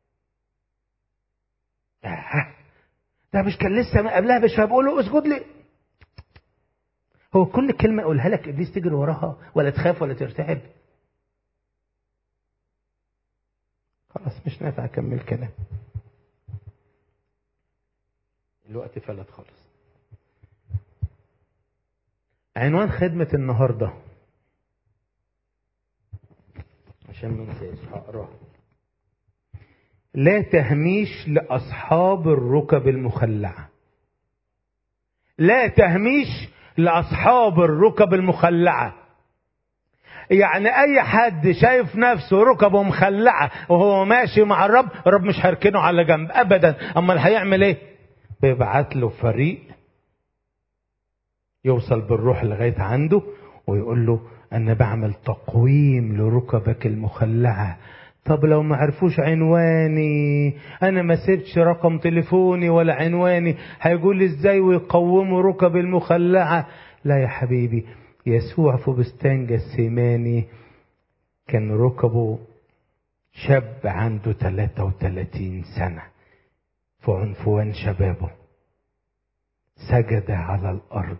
ده مش كان لسه قبلها بشويه بقول له اسجد لي هو كل كلمه اقولها لك ابليس تجري وراها ولا تخاف ولا ترتعب خلاص مش نافع اكمل كلام الوقت فلت خالص عنوان خدمة النهاردة عشان ما انساش هقراها لا تهميش لأصحاب الركب المخلعة لا تهميش لأصحاب الركب المخلعة يعني أي حد شايف نفسه ركبه مخلعة وهو ماشي مع الرب الرب مش هيركنه على جنب أبدا أما هيعمل إيه بيبعت له فريق يوصل بالروح لغاية عنده ويقول له انا بعمل تقويم لركبك المخلعه طب لو ما عرفوش عنواني انا ما سبتش رقم تليفوني ولا عنواني هيقول ازاي ويقوموا ركب المخلعه لا يا حبيبي يسوع في بستان جسيماني كان ركبه شاب عنده 33 سنة في عنفوان شبابه سجد على الأرض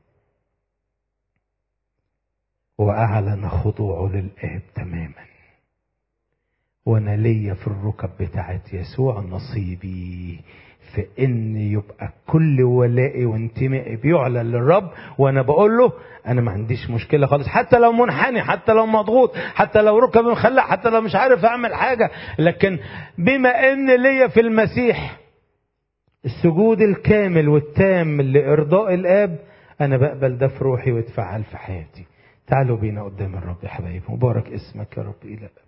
وأعلن خضوعه للآب تماما وأنا ليا في الركب بتاعت يسوع نصيبي في ان يبقى كل ولائي وانتمائي بيعلن للرب وانا بقول له انا ما عنديش مشكله خالص حتى لو منحني حتى لو مضغوط حتى لو ركبي مخلع حتى لو مش عارف اعمل حاجه لكن بما ان ليا في المسيح السجود الكامل والتام لارضاء الاب انا بقبل ده في روحي واتفعل في حياتي تعالوا بينا قدام الرب يا حبايبي مبارك اسمك يا رب الى الابد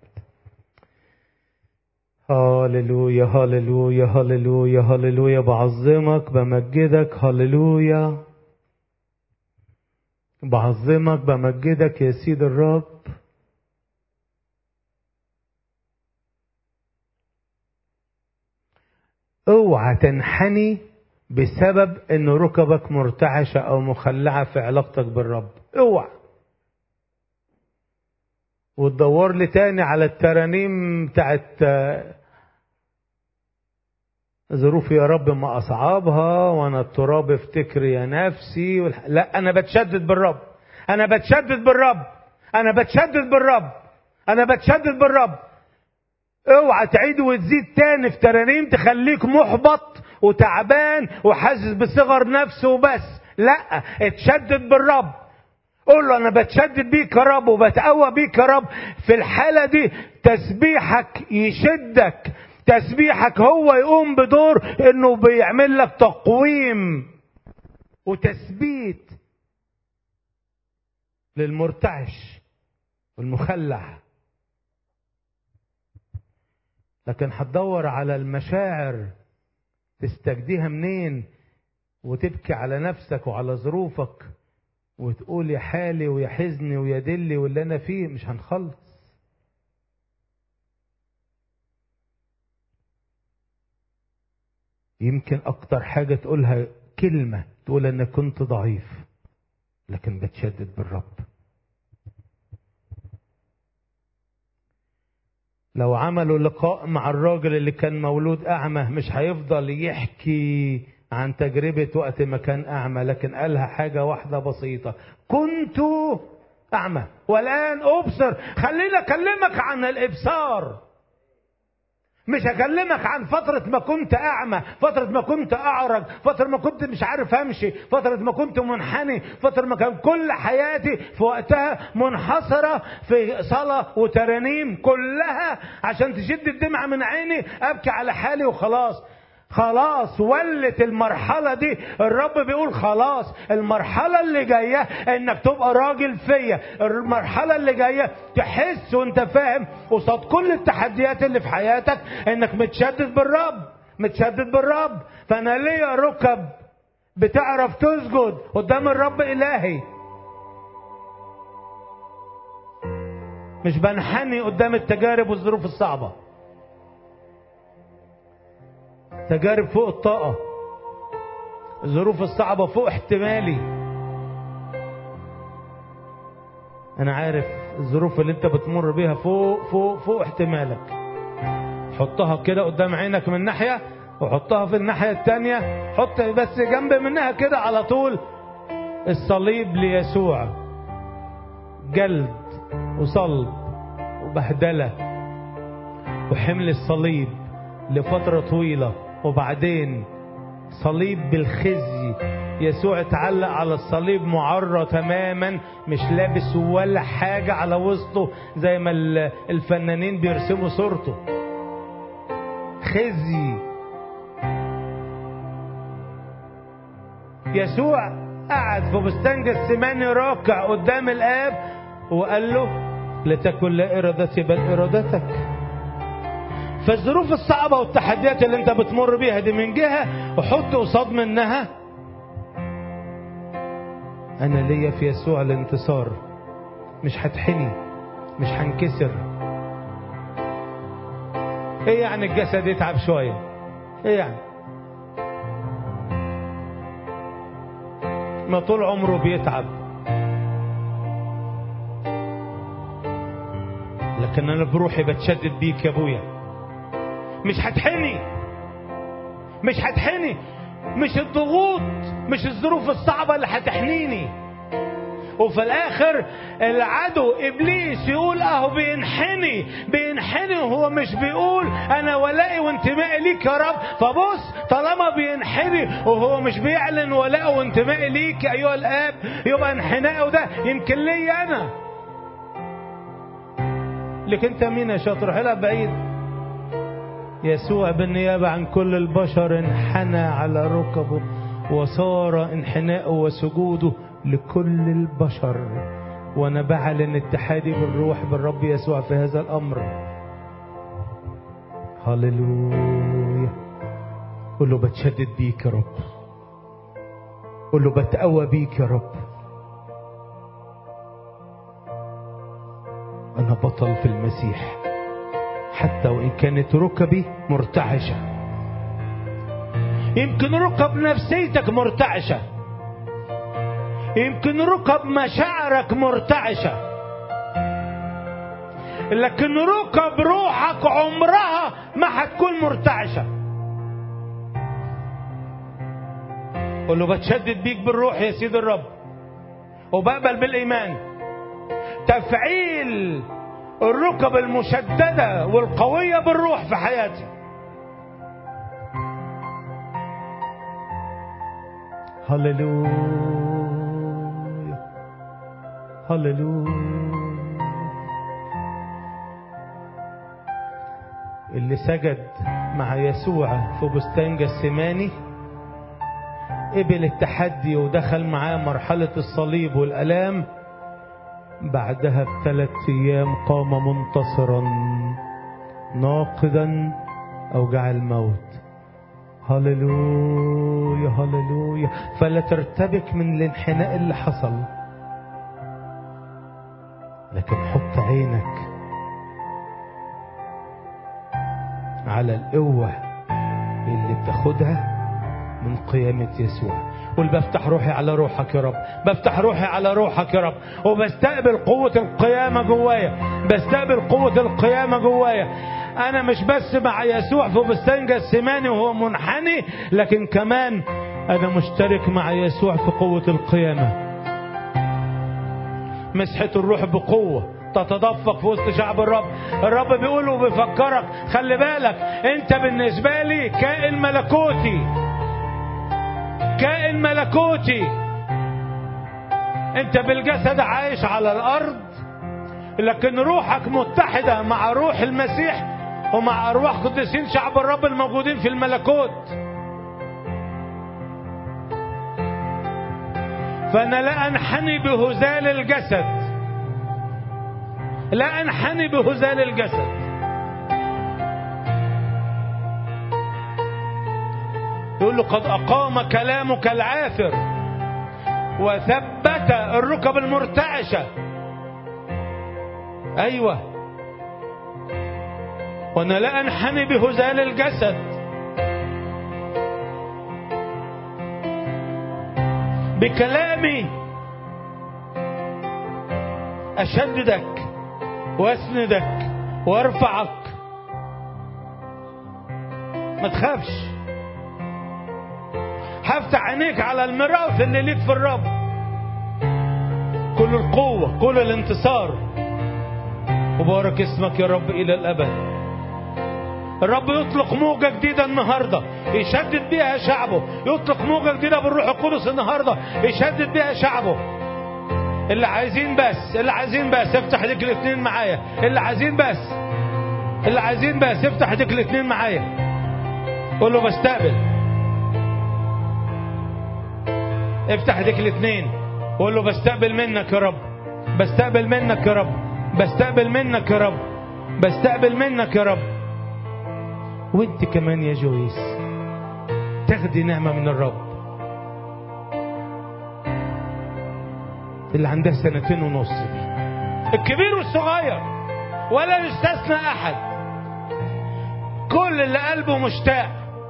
هللويا هللويا هللويا هللويا بعظمك بمجدك هللويا بعظمك بمجدك يا سيد الرب اوعى تنحني بسبب ان ركبك مرتعشة او مخلعة في علاقتك بالرب اوعى وتدور لي تاني على الترانيم بتاعت ظروفي يا رب ما أصعبها وأنا التراب افتكر يا نفسي والح... لا أنا بتشدد بالرب أنا بتشدد بالرب أنا بتشدد بالرب أنا بتشدد بالرب اوعى تعيد وتزيد تاني في ترانيم تخليك محبط وتعبان وحاسس بصغر نفس وبس لا اتشدد بالرب قول له انا بتشدد بيك يا رب وبتقوى بيك يا رب في الحاله دي تسبيحك يشدك تسبيحك هو يقوم بدور انه بيعمل لك تقويم وتثبيت للمرتعش والمخلع لكن هتدور على المشاعر تستجديها منين وتبكي على نفسك وعلى ظروفك وتقول يا حالي ويا حزني ويا دلي واللي انا فيه مش هنخلص يمكن اكتر حاجة تقولها كلمة تقول انا كنت ضعيف لكن بتشدد بالرب لو عملوا لقاء مع الراجل اللي كان مولود اعمى مش هيفضل يحكي عن تجربة وقت ما كان أعمى لكن قالها حاجة واحدة بسيطة كنت أعمى والآن أبصر خليني أكلمك عن الإبصار مش هكلمك عن فترة ما كنت أعمى فترة ما كنت أعرج فترة ما كنت مش عارف أمشي فترة ما كنت منحني فترة ما كان كل حياتي في وقتها منحصرة في صلاة وترانيم كلها عشان تشد الدمعة من عيني أبكي على حالي وخلاص خلاص ولت المرحلة دي الرب بيقول خلاص المرحلة اللي جاية انك تبقى راجل فيا المرحلة اللي جاية تحس وانت فاهم قصاد كل التحديات اللي في حياتك انك متشدد بالرب متشدد بالرب فانا ليا ركب بتعرف تسجد قدام الرب الهي مش بنحني قدام التجارب والظروف الصعبه تجارب فوق الطاقة الظروف الصعبة فوق احتمالي أنا عارف الظروف اللي أنت بتمر بيها فوق فوق فوق احتمالك حطها كده قدام عينك من ناحية وحطها في الناحية التانية حط بس جنب منها كده على طول الصليب ليسوع جلد وصلب وبهدلة وحمل الصليب لفترة طويلة وبعدين صليب بالخزي يسوع اتعلق على الصليب معرى تماما مش لابس ولا حاجة على وسطه زي ما الفنانين بيرسموا صورته خزي يسوع قعد في بستان جسماني راكع قدام الآب وقال له لتكن لا إرادتي بل إرادتك فالظروف الصعبة والتحديات اللي انت بتمر بيها دي من جهة وحط قصاد منها انا ليا في يسوع الانتصار مش هتحني مش هنكسر ايه يعني الجسد يتعب شويه ايه يعني ما طول عمره بيتعب لكن انا بروحي بتشدد بيك يا ابويا مش هتحني مش هتحني مش الضغوط مش الظروف الصعبة اللي هتحنيني وفي الاخر العدو ابليس يقول اهو بينحني بينحني وهو مش بيقول انا ولائي وانتمائي ليك يا رب فبص طالما بينحني وهو مش بيعلن ولائه وانتمائي ليك ايها الاب يبقى انحنائه ده يمكن لي انا لكن انت مين يا شاطر حلقة بعيد يسوع بالنيابة عن كل البشر انحنى على ركبه وصار انحناءه وسجوده لكل البشر وانا بعلن اتحادي بالروح بالرب يسوع في هذا الامر هللويا قول له بتشدد بيك يا رب قول له بتقوى بيك يا رب انا بطل في المسيح حتى وان كانت ركبي مرتعشه يمكن ركب نفسيتك مرتعشه يمكن ركب مشاعرك مرتعشه لكن ركب روحك عمرها ما هتكون مرتعشه قول له بتشدد بيك بالروح يا سيد الرب وبقبل بالايمان تفعيل الركب المشدده والقويه بالروح في حياتي هللويا هللويا اللي سجد مع يسوع في بستان جسماني قبل التحدي ودخل معاه مرحلة الصليب والألام بعدها بثلاث أيام قام منتصرا ناقضا أوجاع الموت هللويا هللويا فلا ترتبك من الانحناء اللي حصل لكن حط عينك على القوة اللي بتاخدها من قيامة يسوع قول بفتح روحي على روحك يا رب بفتح روحي على روحك يا رب وبستقبل قوة القيامة جوايا بستقبل قوة القيامة جوايا أنا مش بس مع يسوع في بستان جسماني وهو منحني لكن كمان أنا مشترك مع يسوع في قوة القيامة مسحة الروح بقوة تتدفق في وسط شعب الرب الرب بيقول وبيفكرك خلي بالك انت بالنسبة لي كائن ملكوتي كائن ملكوتي انت بالجسد عايش على الارض لكن روحك متحدة مع روح المسيح ومع ارواح قديسين شعب الرب الموجودين في الملكوت فانا لا انحني بهزال الجسد لا انحني بهزال الجسد يقول له قد أقام كلامك العاثر وثبت الركب المرتعشة أيوة وأنا لا أنحني بهزال الجسد بكلامي أشددك وأسندك وأرفعك ما تخافش هفتح عينيك على الميراث اللي ليك في الرب كل القوة كل الانتصار وبارك اسمك يا رب إلى الأبد الرب يطلق موجة جديدة النهاردة يشدد بيها شعبه يطلق موجة جديدة بالروح القدس النهاردة يشدد بيها شعبه اللي عايزين بس اللي عايزين بس افتح ايديك الاثنين معايا اللي عايزين بس اللي عايزين بس افتح ايديك الاثنين معايا قول له بستقبل افتح ايديك الاثنين وقول له بستقبل منك يا رب بستقبل منك يا رب بستقبل منك يا رب بستقبل منك يا رب وانت كمان يا جويس تاخدي نعمة من الرب اللي عندها سنتين ونص دي الكبير والصغير ولا يستثنى أحد كل اللي قلبه مشتاق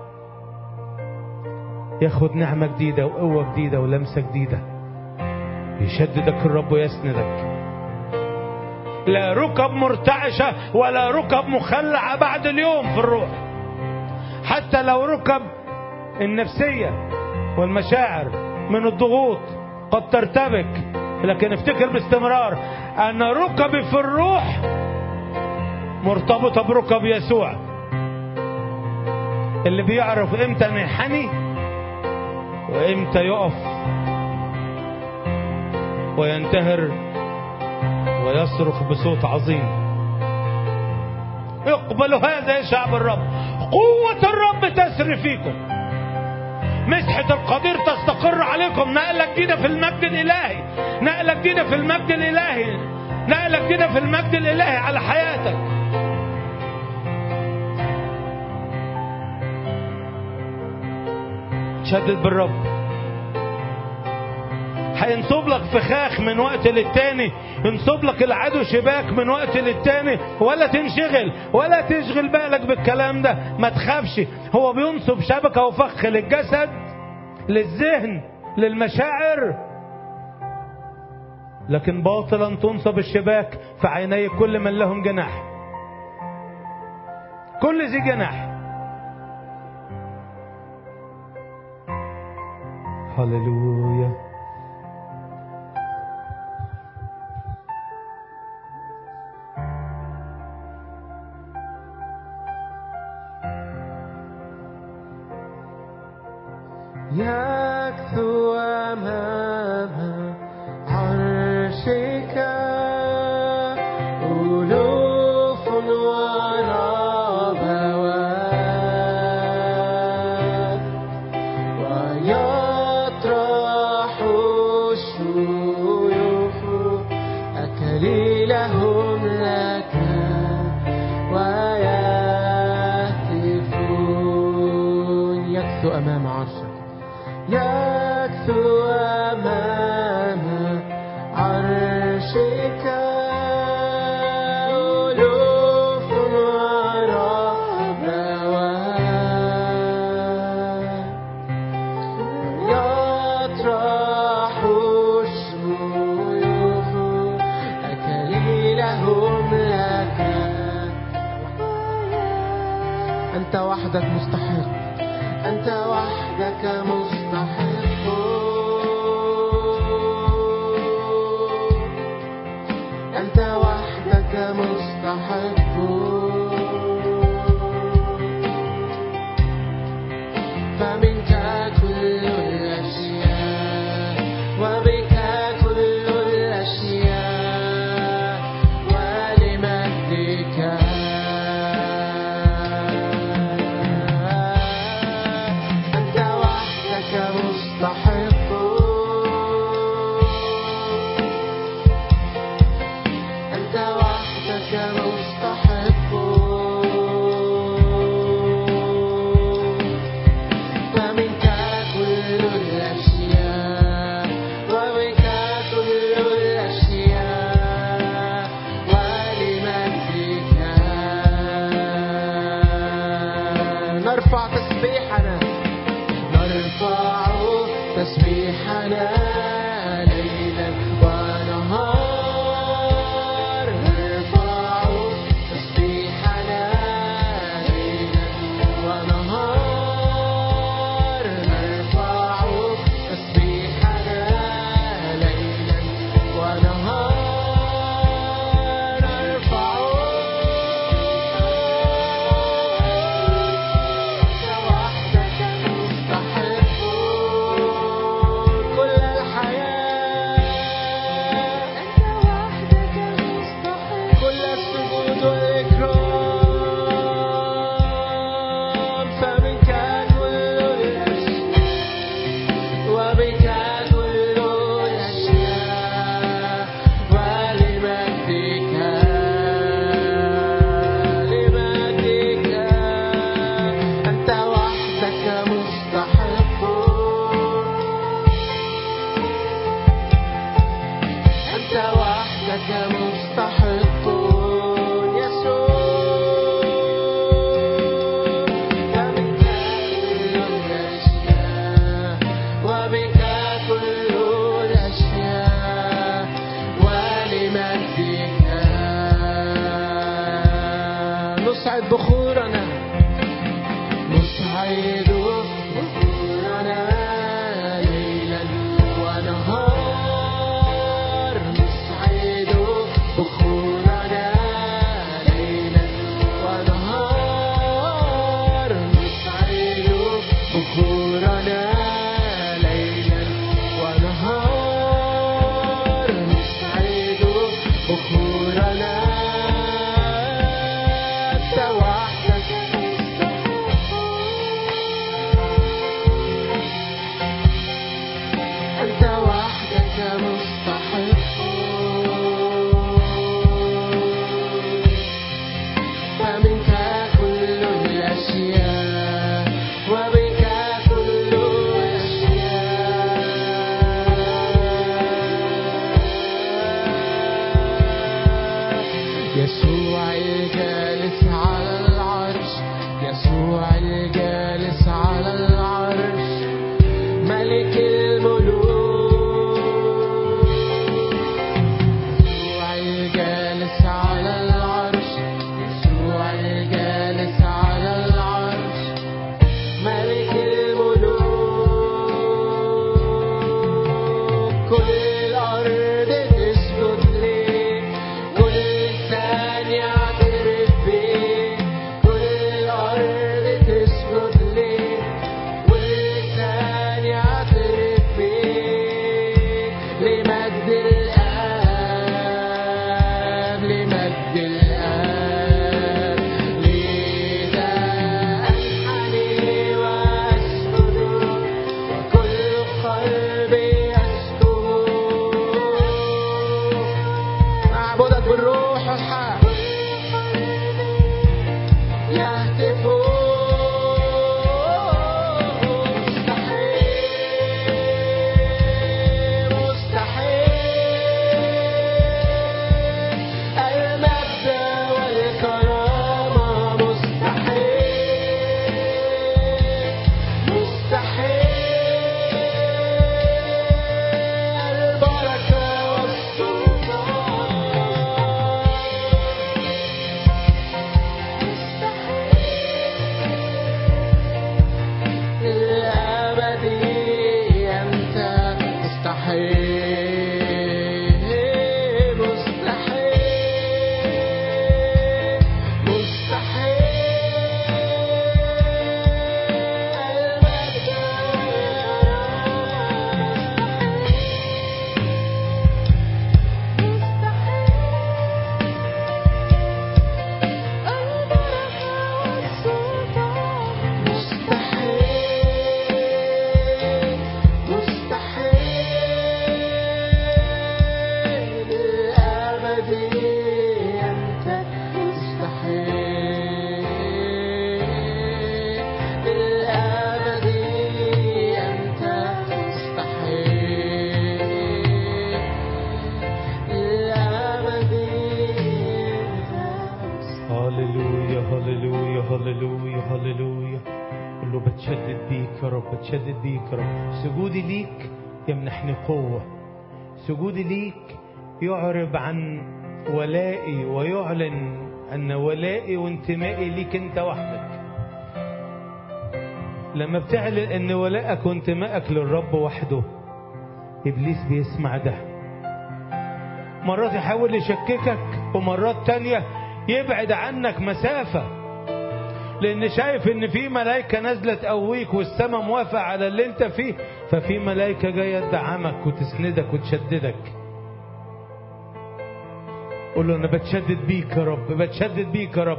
ياخد نعمة جديدة وقوة جديدة ولمسة جديدة يشددك الرب ويسندك لا ركب مرتعشة ولا ركب مخلعة بعد اليوم في الروح حتى لو ركب النفسية والمشاعر من الضغوط قد ترتبك لكن افتكر باستمرار أن ركبي في الروح مرتبطة بركب يسوع اللي بيعرف امتى ينحني وامتى يقف وينتهر ويصرخ بصوت عظيم اقبلوا هذا يا شعب الرب قوة الرب تسري فيكم مسحة القدير تستقر عليكم نقلة جديدة في المجد الإلهي نقلة جديدة في المجد الإلهي نقلة جديدة في المجد الإلهي على حياتك شدد بالرب هينصب لك فخاخ من وقت للتاني ينصب لك العدو شباك من وقت للتاني ولا تنشغل ولا تشغل بالك بالكلام ده ما تخافش هو بينصب شبكة وفخ للجسد للذهن للمشاعر لكن باطلا تنصب الشباك في عيني كل من لهم جناح كل ذي جناح هللويا يكثو أمام عرشك ألوف وربوات ويطرح الشيوخ أكليلهم لك ويهتفون يكثو أمام عرشك يكثو أمام عرشك ألوف وربوات يطرح الشيوخ أكليلهم لك أنت وحدك مستحق أنت وحدك مستحق أنت وحدك مستحق فمنك كل الأشياء وبك كل الأشياء ولمجدك أنت وحدك مستحق أنت وحدك مستحق فمنك كل الأشياء وبك كل الأشياء ولمجدك نرفع تسبيحنا نرفع تسبيحنا ليلا ونهار نرفع تسبيحنا ليلا ونهار نرفع تسبيحنا ليلا ونهار نرفع وحدك مستحق كل الحياة أنت وحدك مستحق كل السجود والإكرام فمنك كل الأشياء وبك كل الأشياء ولمجدك لمجدك أنت وحدك مستحق أنت وحدك مستحق بتشدد بيك يا رب سجودي ليك يمنحني قوة سجودي ليك يعرب عن ولائي ويعلن أن ولائي وانتمائي ليك أنت وحدك لما بتعلن أن ولائك وانتمائك للرب وحده إبليس بيسمع ده مرات يحاول يشككك ومرات تانية يبعد عنك مسافة لأن شايف إن في ملائكة نازلة تقويك والسماء موافق على اللي أنت فيه ففي ملائكة جاية تدعمك وتسندك وتشددك قول له أنا بتشدد بيك يا رب بتشدد بيك يا رب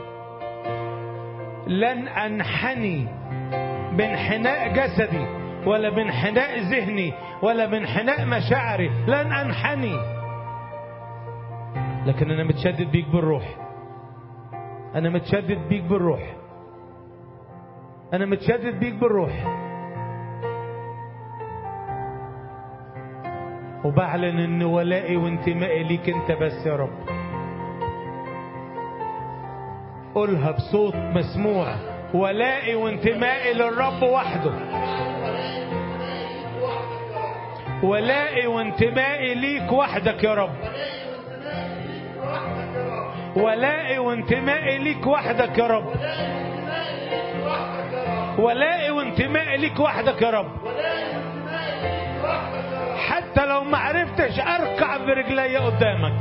لن أنحني بانحناء جسدي ولا بانحناء ذهني ولا بانحناء مشاعري لن أنحني لكن أنا متشدد بيك بالروح أنا متشدد بيك بالروح أنا متشدد بيك بالروح وبعلن إن ولائي وانتمائي ليك أنت بس يا رب قولها بصوت مسموع ولائي وانتمائي للرب وحده ولائي وانتمائي ليك وحدك يا رب ولائي وانتمائي ليك وحدك يا رب ولائي وانتمائي ليك وحدك يا رب حتى لو ما عرفتش اركع برجلي قدامك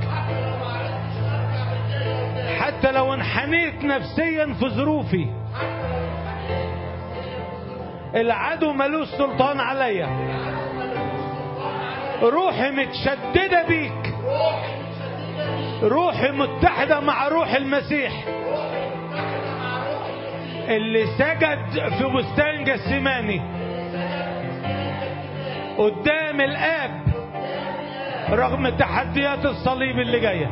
حتى لو انحنيت نفسيا في ظروفي العدو ملوش سلطان عليا روحي متشدده بيك روحي متحده مع روح المسيح اللي سجد في بستان جسماني قدام الاب رغم تحديات الصليب اللي جايه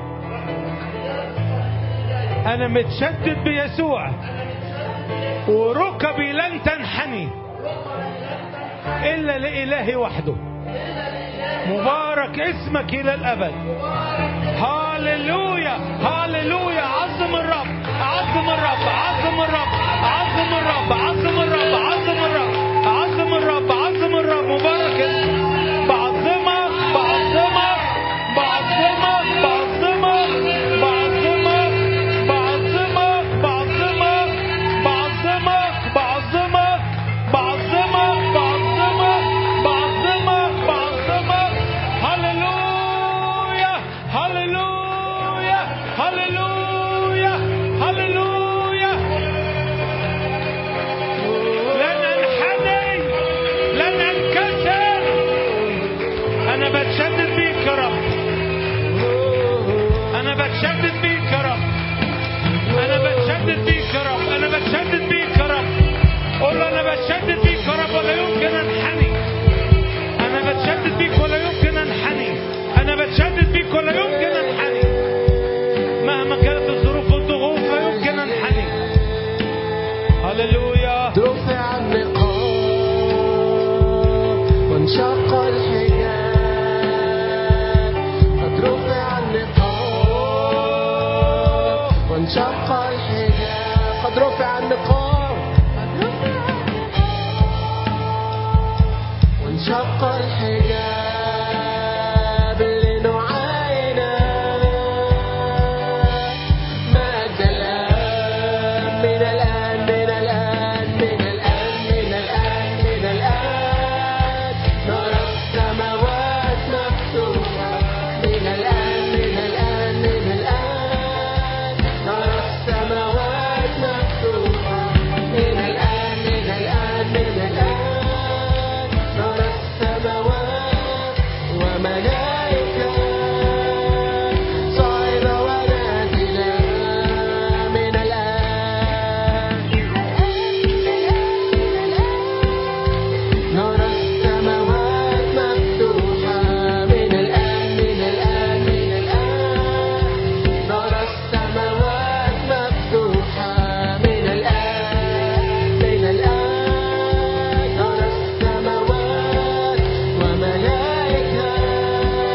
انا متشدد بيسوع وركبي لن تنحني الا لالهي وحده مبارك اسمك الى الابد هاللويا هاللويا عظم الرب عظم الرب عظم الرب عظم الرب عظم الرب عظم الرب عظم الرب عظم الرب مبارك اسمك بعظمك بعظمك بعظمك بعظمك بعظمك بعظمك بعظمك بعظمك بعظمك بعظمك بعظمك بعظمك بعظمك هللويا هللويا هللويا هللويا لن انحني لن انكسر انا بتشدد بيك يا رب انا بتشدد بيك يا رب انا بتشدد بيك يا رب انا بتشدد بيك يا رب قول له انا بتشدد بيك يا رب ولا يمكن انحني انا بتشدد بيك ولا يمكن انحني انا بتشدد بيك ولا يمكن انحني مهما كانت الظروف والضغوط لا يمكن انحني هللويا رفع النقاب وانشق الحجاب قد رفع النقاب وانشق الحجاب قد رفع النقاب وانشق الحجاب لنعاينا مجد الآن من الآن من الآن من الآن من الآن من الآن نرى السماوات مفتوحة من الآن من الآن من الآن نرى السماوات مفتوحة من الآن من الآن من الآن نرى السماوات وملائكة صاعدة ونازلة من الآن نرى السماوات مفتوحة من الآن من الآن من الآن نرى السماوات مفتوحة من الآن من الآن نرى السماوات وملائكة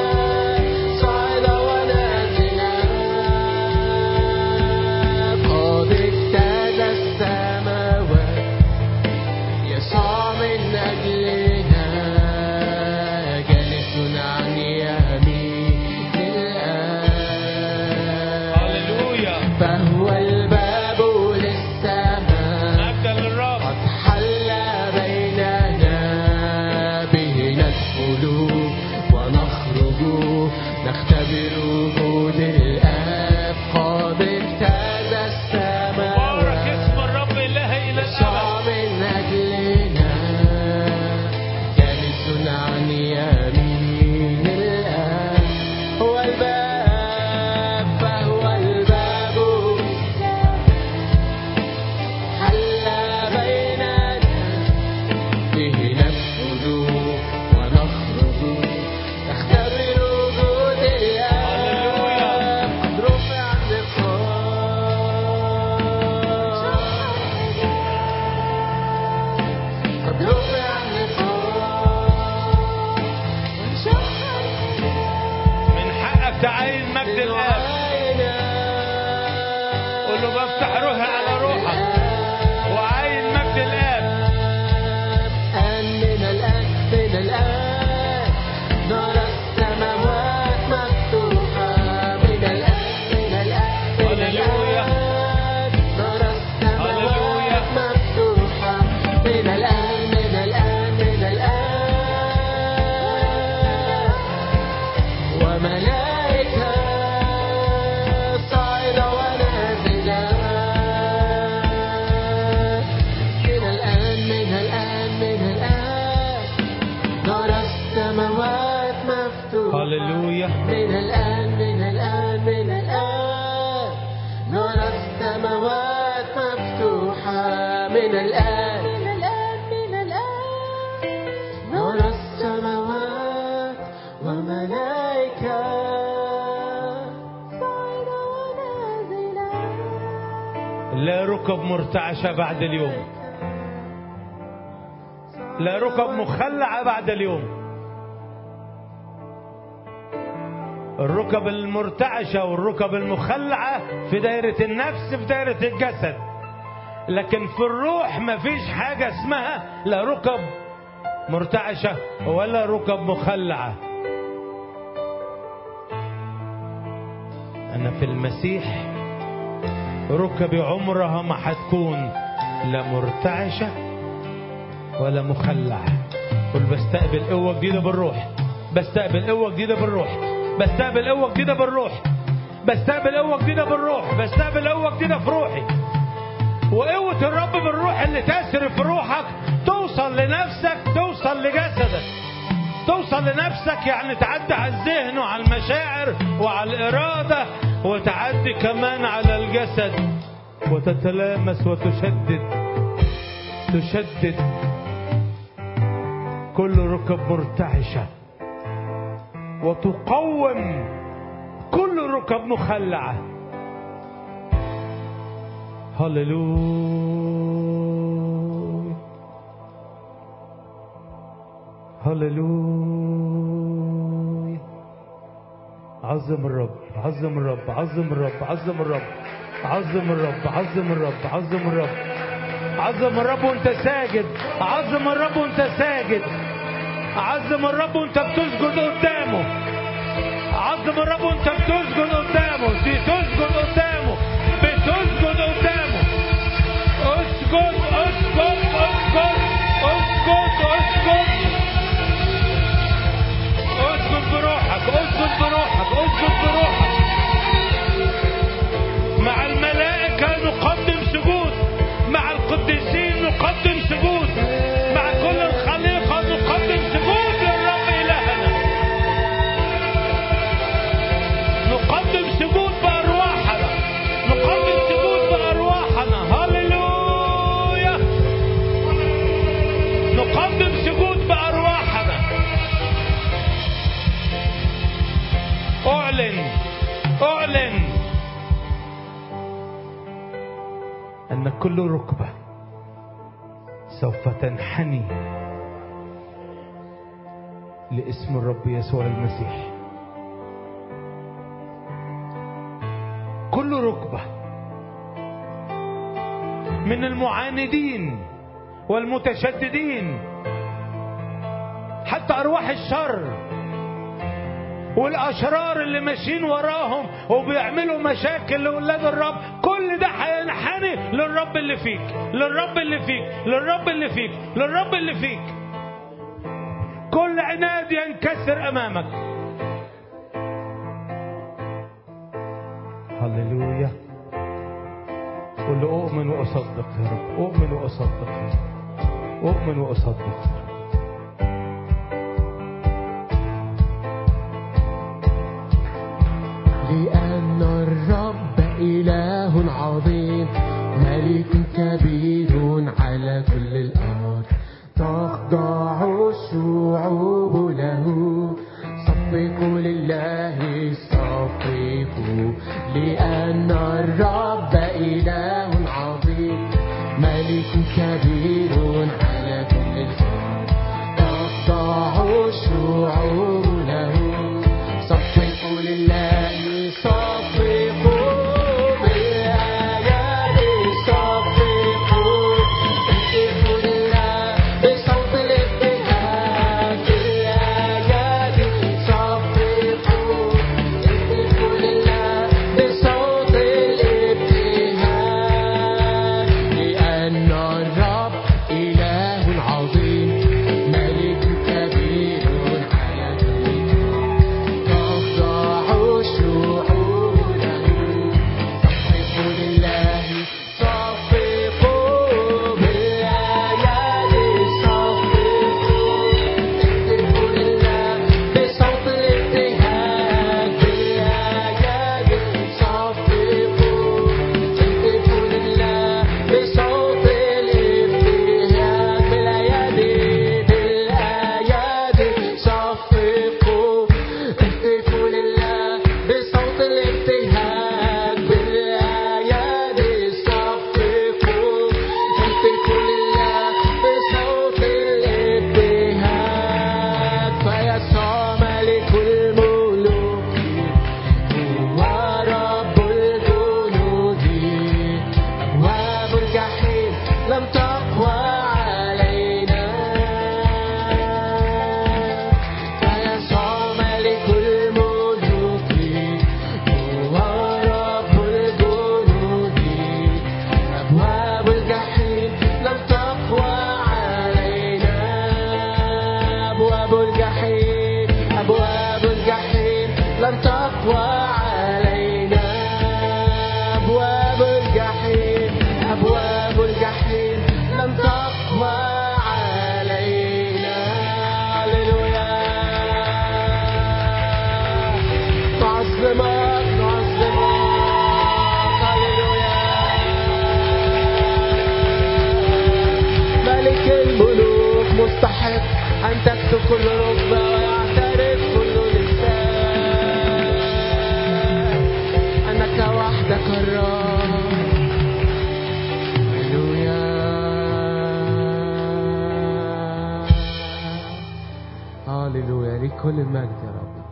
ندخل ونخرج نختبر وجود الآب قابل اجتاز مبارك اسم السماوات الرب إله إلى يسوع الأبد من أجلنا جالس عن يمين الآب هو الباب فهو الباب حل بيننا به ندخل ونخرج نختبر وجود الآب قد رفع النقاب قد رفع النقاب من حقك تعاين مجد الآب قول له بفتح روحي على روحك وعاين مجد الآب الآن من الآن من الآن نرى السماوات مفتوحة من الآن من الآن من هللويا. الآن نرى هللويا. السماوات مفتوحة من الآن من الآن من الآن وملائكة صاعدة ونازلة من الآن من الآن من الآن نرى السماوات مفتوحة هللويا من الآن من الآن من الآن نرى السماوات مفتوحة من الآن من الآن من الآن نرى السماوات وملائكة صاعدة ونازلة لا ركب مرتعشة بعد اليوم لا ركب مخلعة بعد اليوم الركب المرتعشة والركب المخلعة في دائرة النفس في دائرة الجسد لكن في الروح مفيش حاجة اسمها لا ركب مرتعشة ولا ركب مخلعة أنا في المسيح ركبي عمرها ما هتكون لا مرتعشة ولا مخلعة قل بستقبل قوة جديدة بالروح بستقبل قوة جديدة بالروح بستقبل قوة جديدة بالروح بستقبل قوة جديدة بالروح بستقبل قوة جديدة في روحي وقوة الرب بالروح اللي تسري في روحك توصل لنفسك توصل لجسدك توصل لنفسك يعني تعدي على الذهن وعلى المشاعر وعلى الإرادة وتعدي كمان على الجسد وتتلامس وتشدد تشدد كل ركب مرتعشة وتقوم كل ركب مخلعة هللويا هللويا عظم الرب عظم الرب عظم الرب عظم الرب عظم الرب عظم الرب عظم الرب عظم الرب وانت ساجد عظم الرب وانت ساجد عظم الرب وانت بتسجد قدامه عظم الرب وانت بتسجد قدامه دي تسجد قدامه بتسجد قدامه اسجد اسجد اسجد اسجد اسجد اسجد بروحك اسجد بروحك اسجد بروحك مع الملائكة نقدم سجود مع القديسين نقدم سجود مع كل الخليقة نقدم سجود للرب إلهنا نقدم سجود بأرواحنا نقدم سجود بأرواحنا هللويا نقدم سجود بأرواحنا أعلن أعلن أن كل ركبة سوف تنحني لاسم الرب يسوع المسيح كل ركبة من المعاندين والمتشددين حتى أرواح الشر والاشرار اللي ماشيين وراهم وبيعملوا مشاكل لاولاد الرب كل ده هينحني للرب اللي فيك للرب اللي فيك للرب اللي فيك للرب اللي فيك كل عناد ينكسر امامك هللويا قل له اؤمن واصدق يا رب اؤمن واصدق يا رب اؤمن واصدق يا رب لأن الرب إله عظيم ملك كبير على كل الأرض تخضع الشعوب له صفقوا لله صفقوا لأن الرب إله عظيم ملك كبير على كل الأرض تخضع الشعوب له صفقوا لله صفقوا بالآيات صفقوا اهتفوا لله بصوت الابتهاج بالآيات صفقوا اهتفوا لله بصوت الابتهاج لأن الرب إله عظيم ملك كبير على كل تخضع الشعوب له صفقوا لله صفقوا بالآيات صفقوا اهتفوا لله بصوت الابتهاج بالآيات صفقوا اهتفوا لله بصوت الابتهاج بالآيات بالآيات صفقوا اهتفوا لله بصوت الابتهاج بالآيات صفقوا اهتفوا لله بصوت الابتهاج فيسوع ملك الملوك هو رب الجنود أبواب الجحيم لم تقوى علينا فيسوع ملك الملوك هو رب الجنود أبواب الجحيم لم تقوى علينا أبواب الجحيم أبواب الجحيم لم تقوى علينا أبواب الجحيم أبواب الجحيم لم تقوى علينا هللويا نعظمك نعظمك هللويا ملك الملوك مستحق أن تكتب كل ركبة ويعترف كل لسان أنك وحدك الرب هللويا هللويا ليك كل المجد يا رب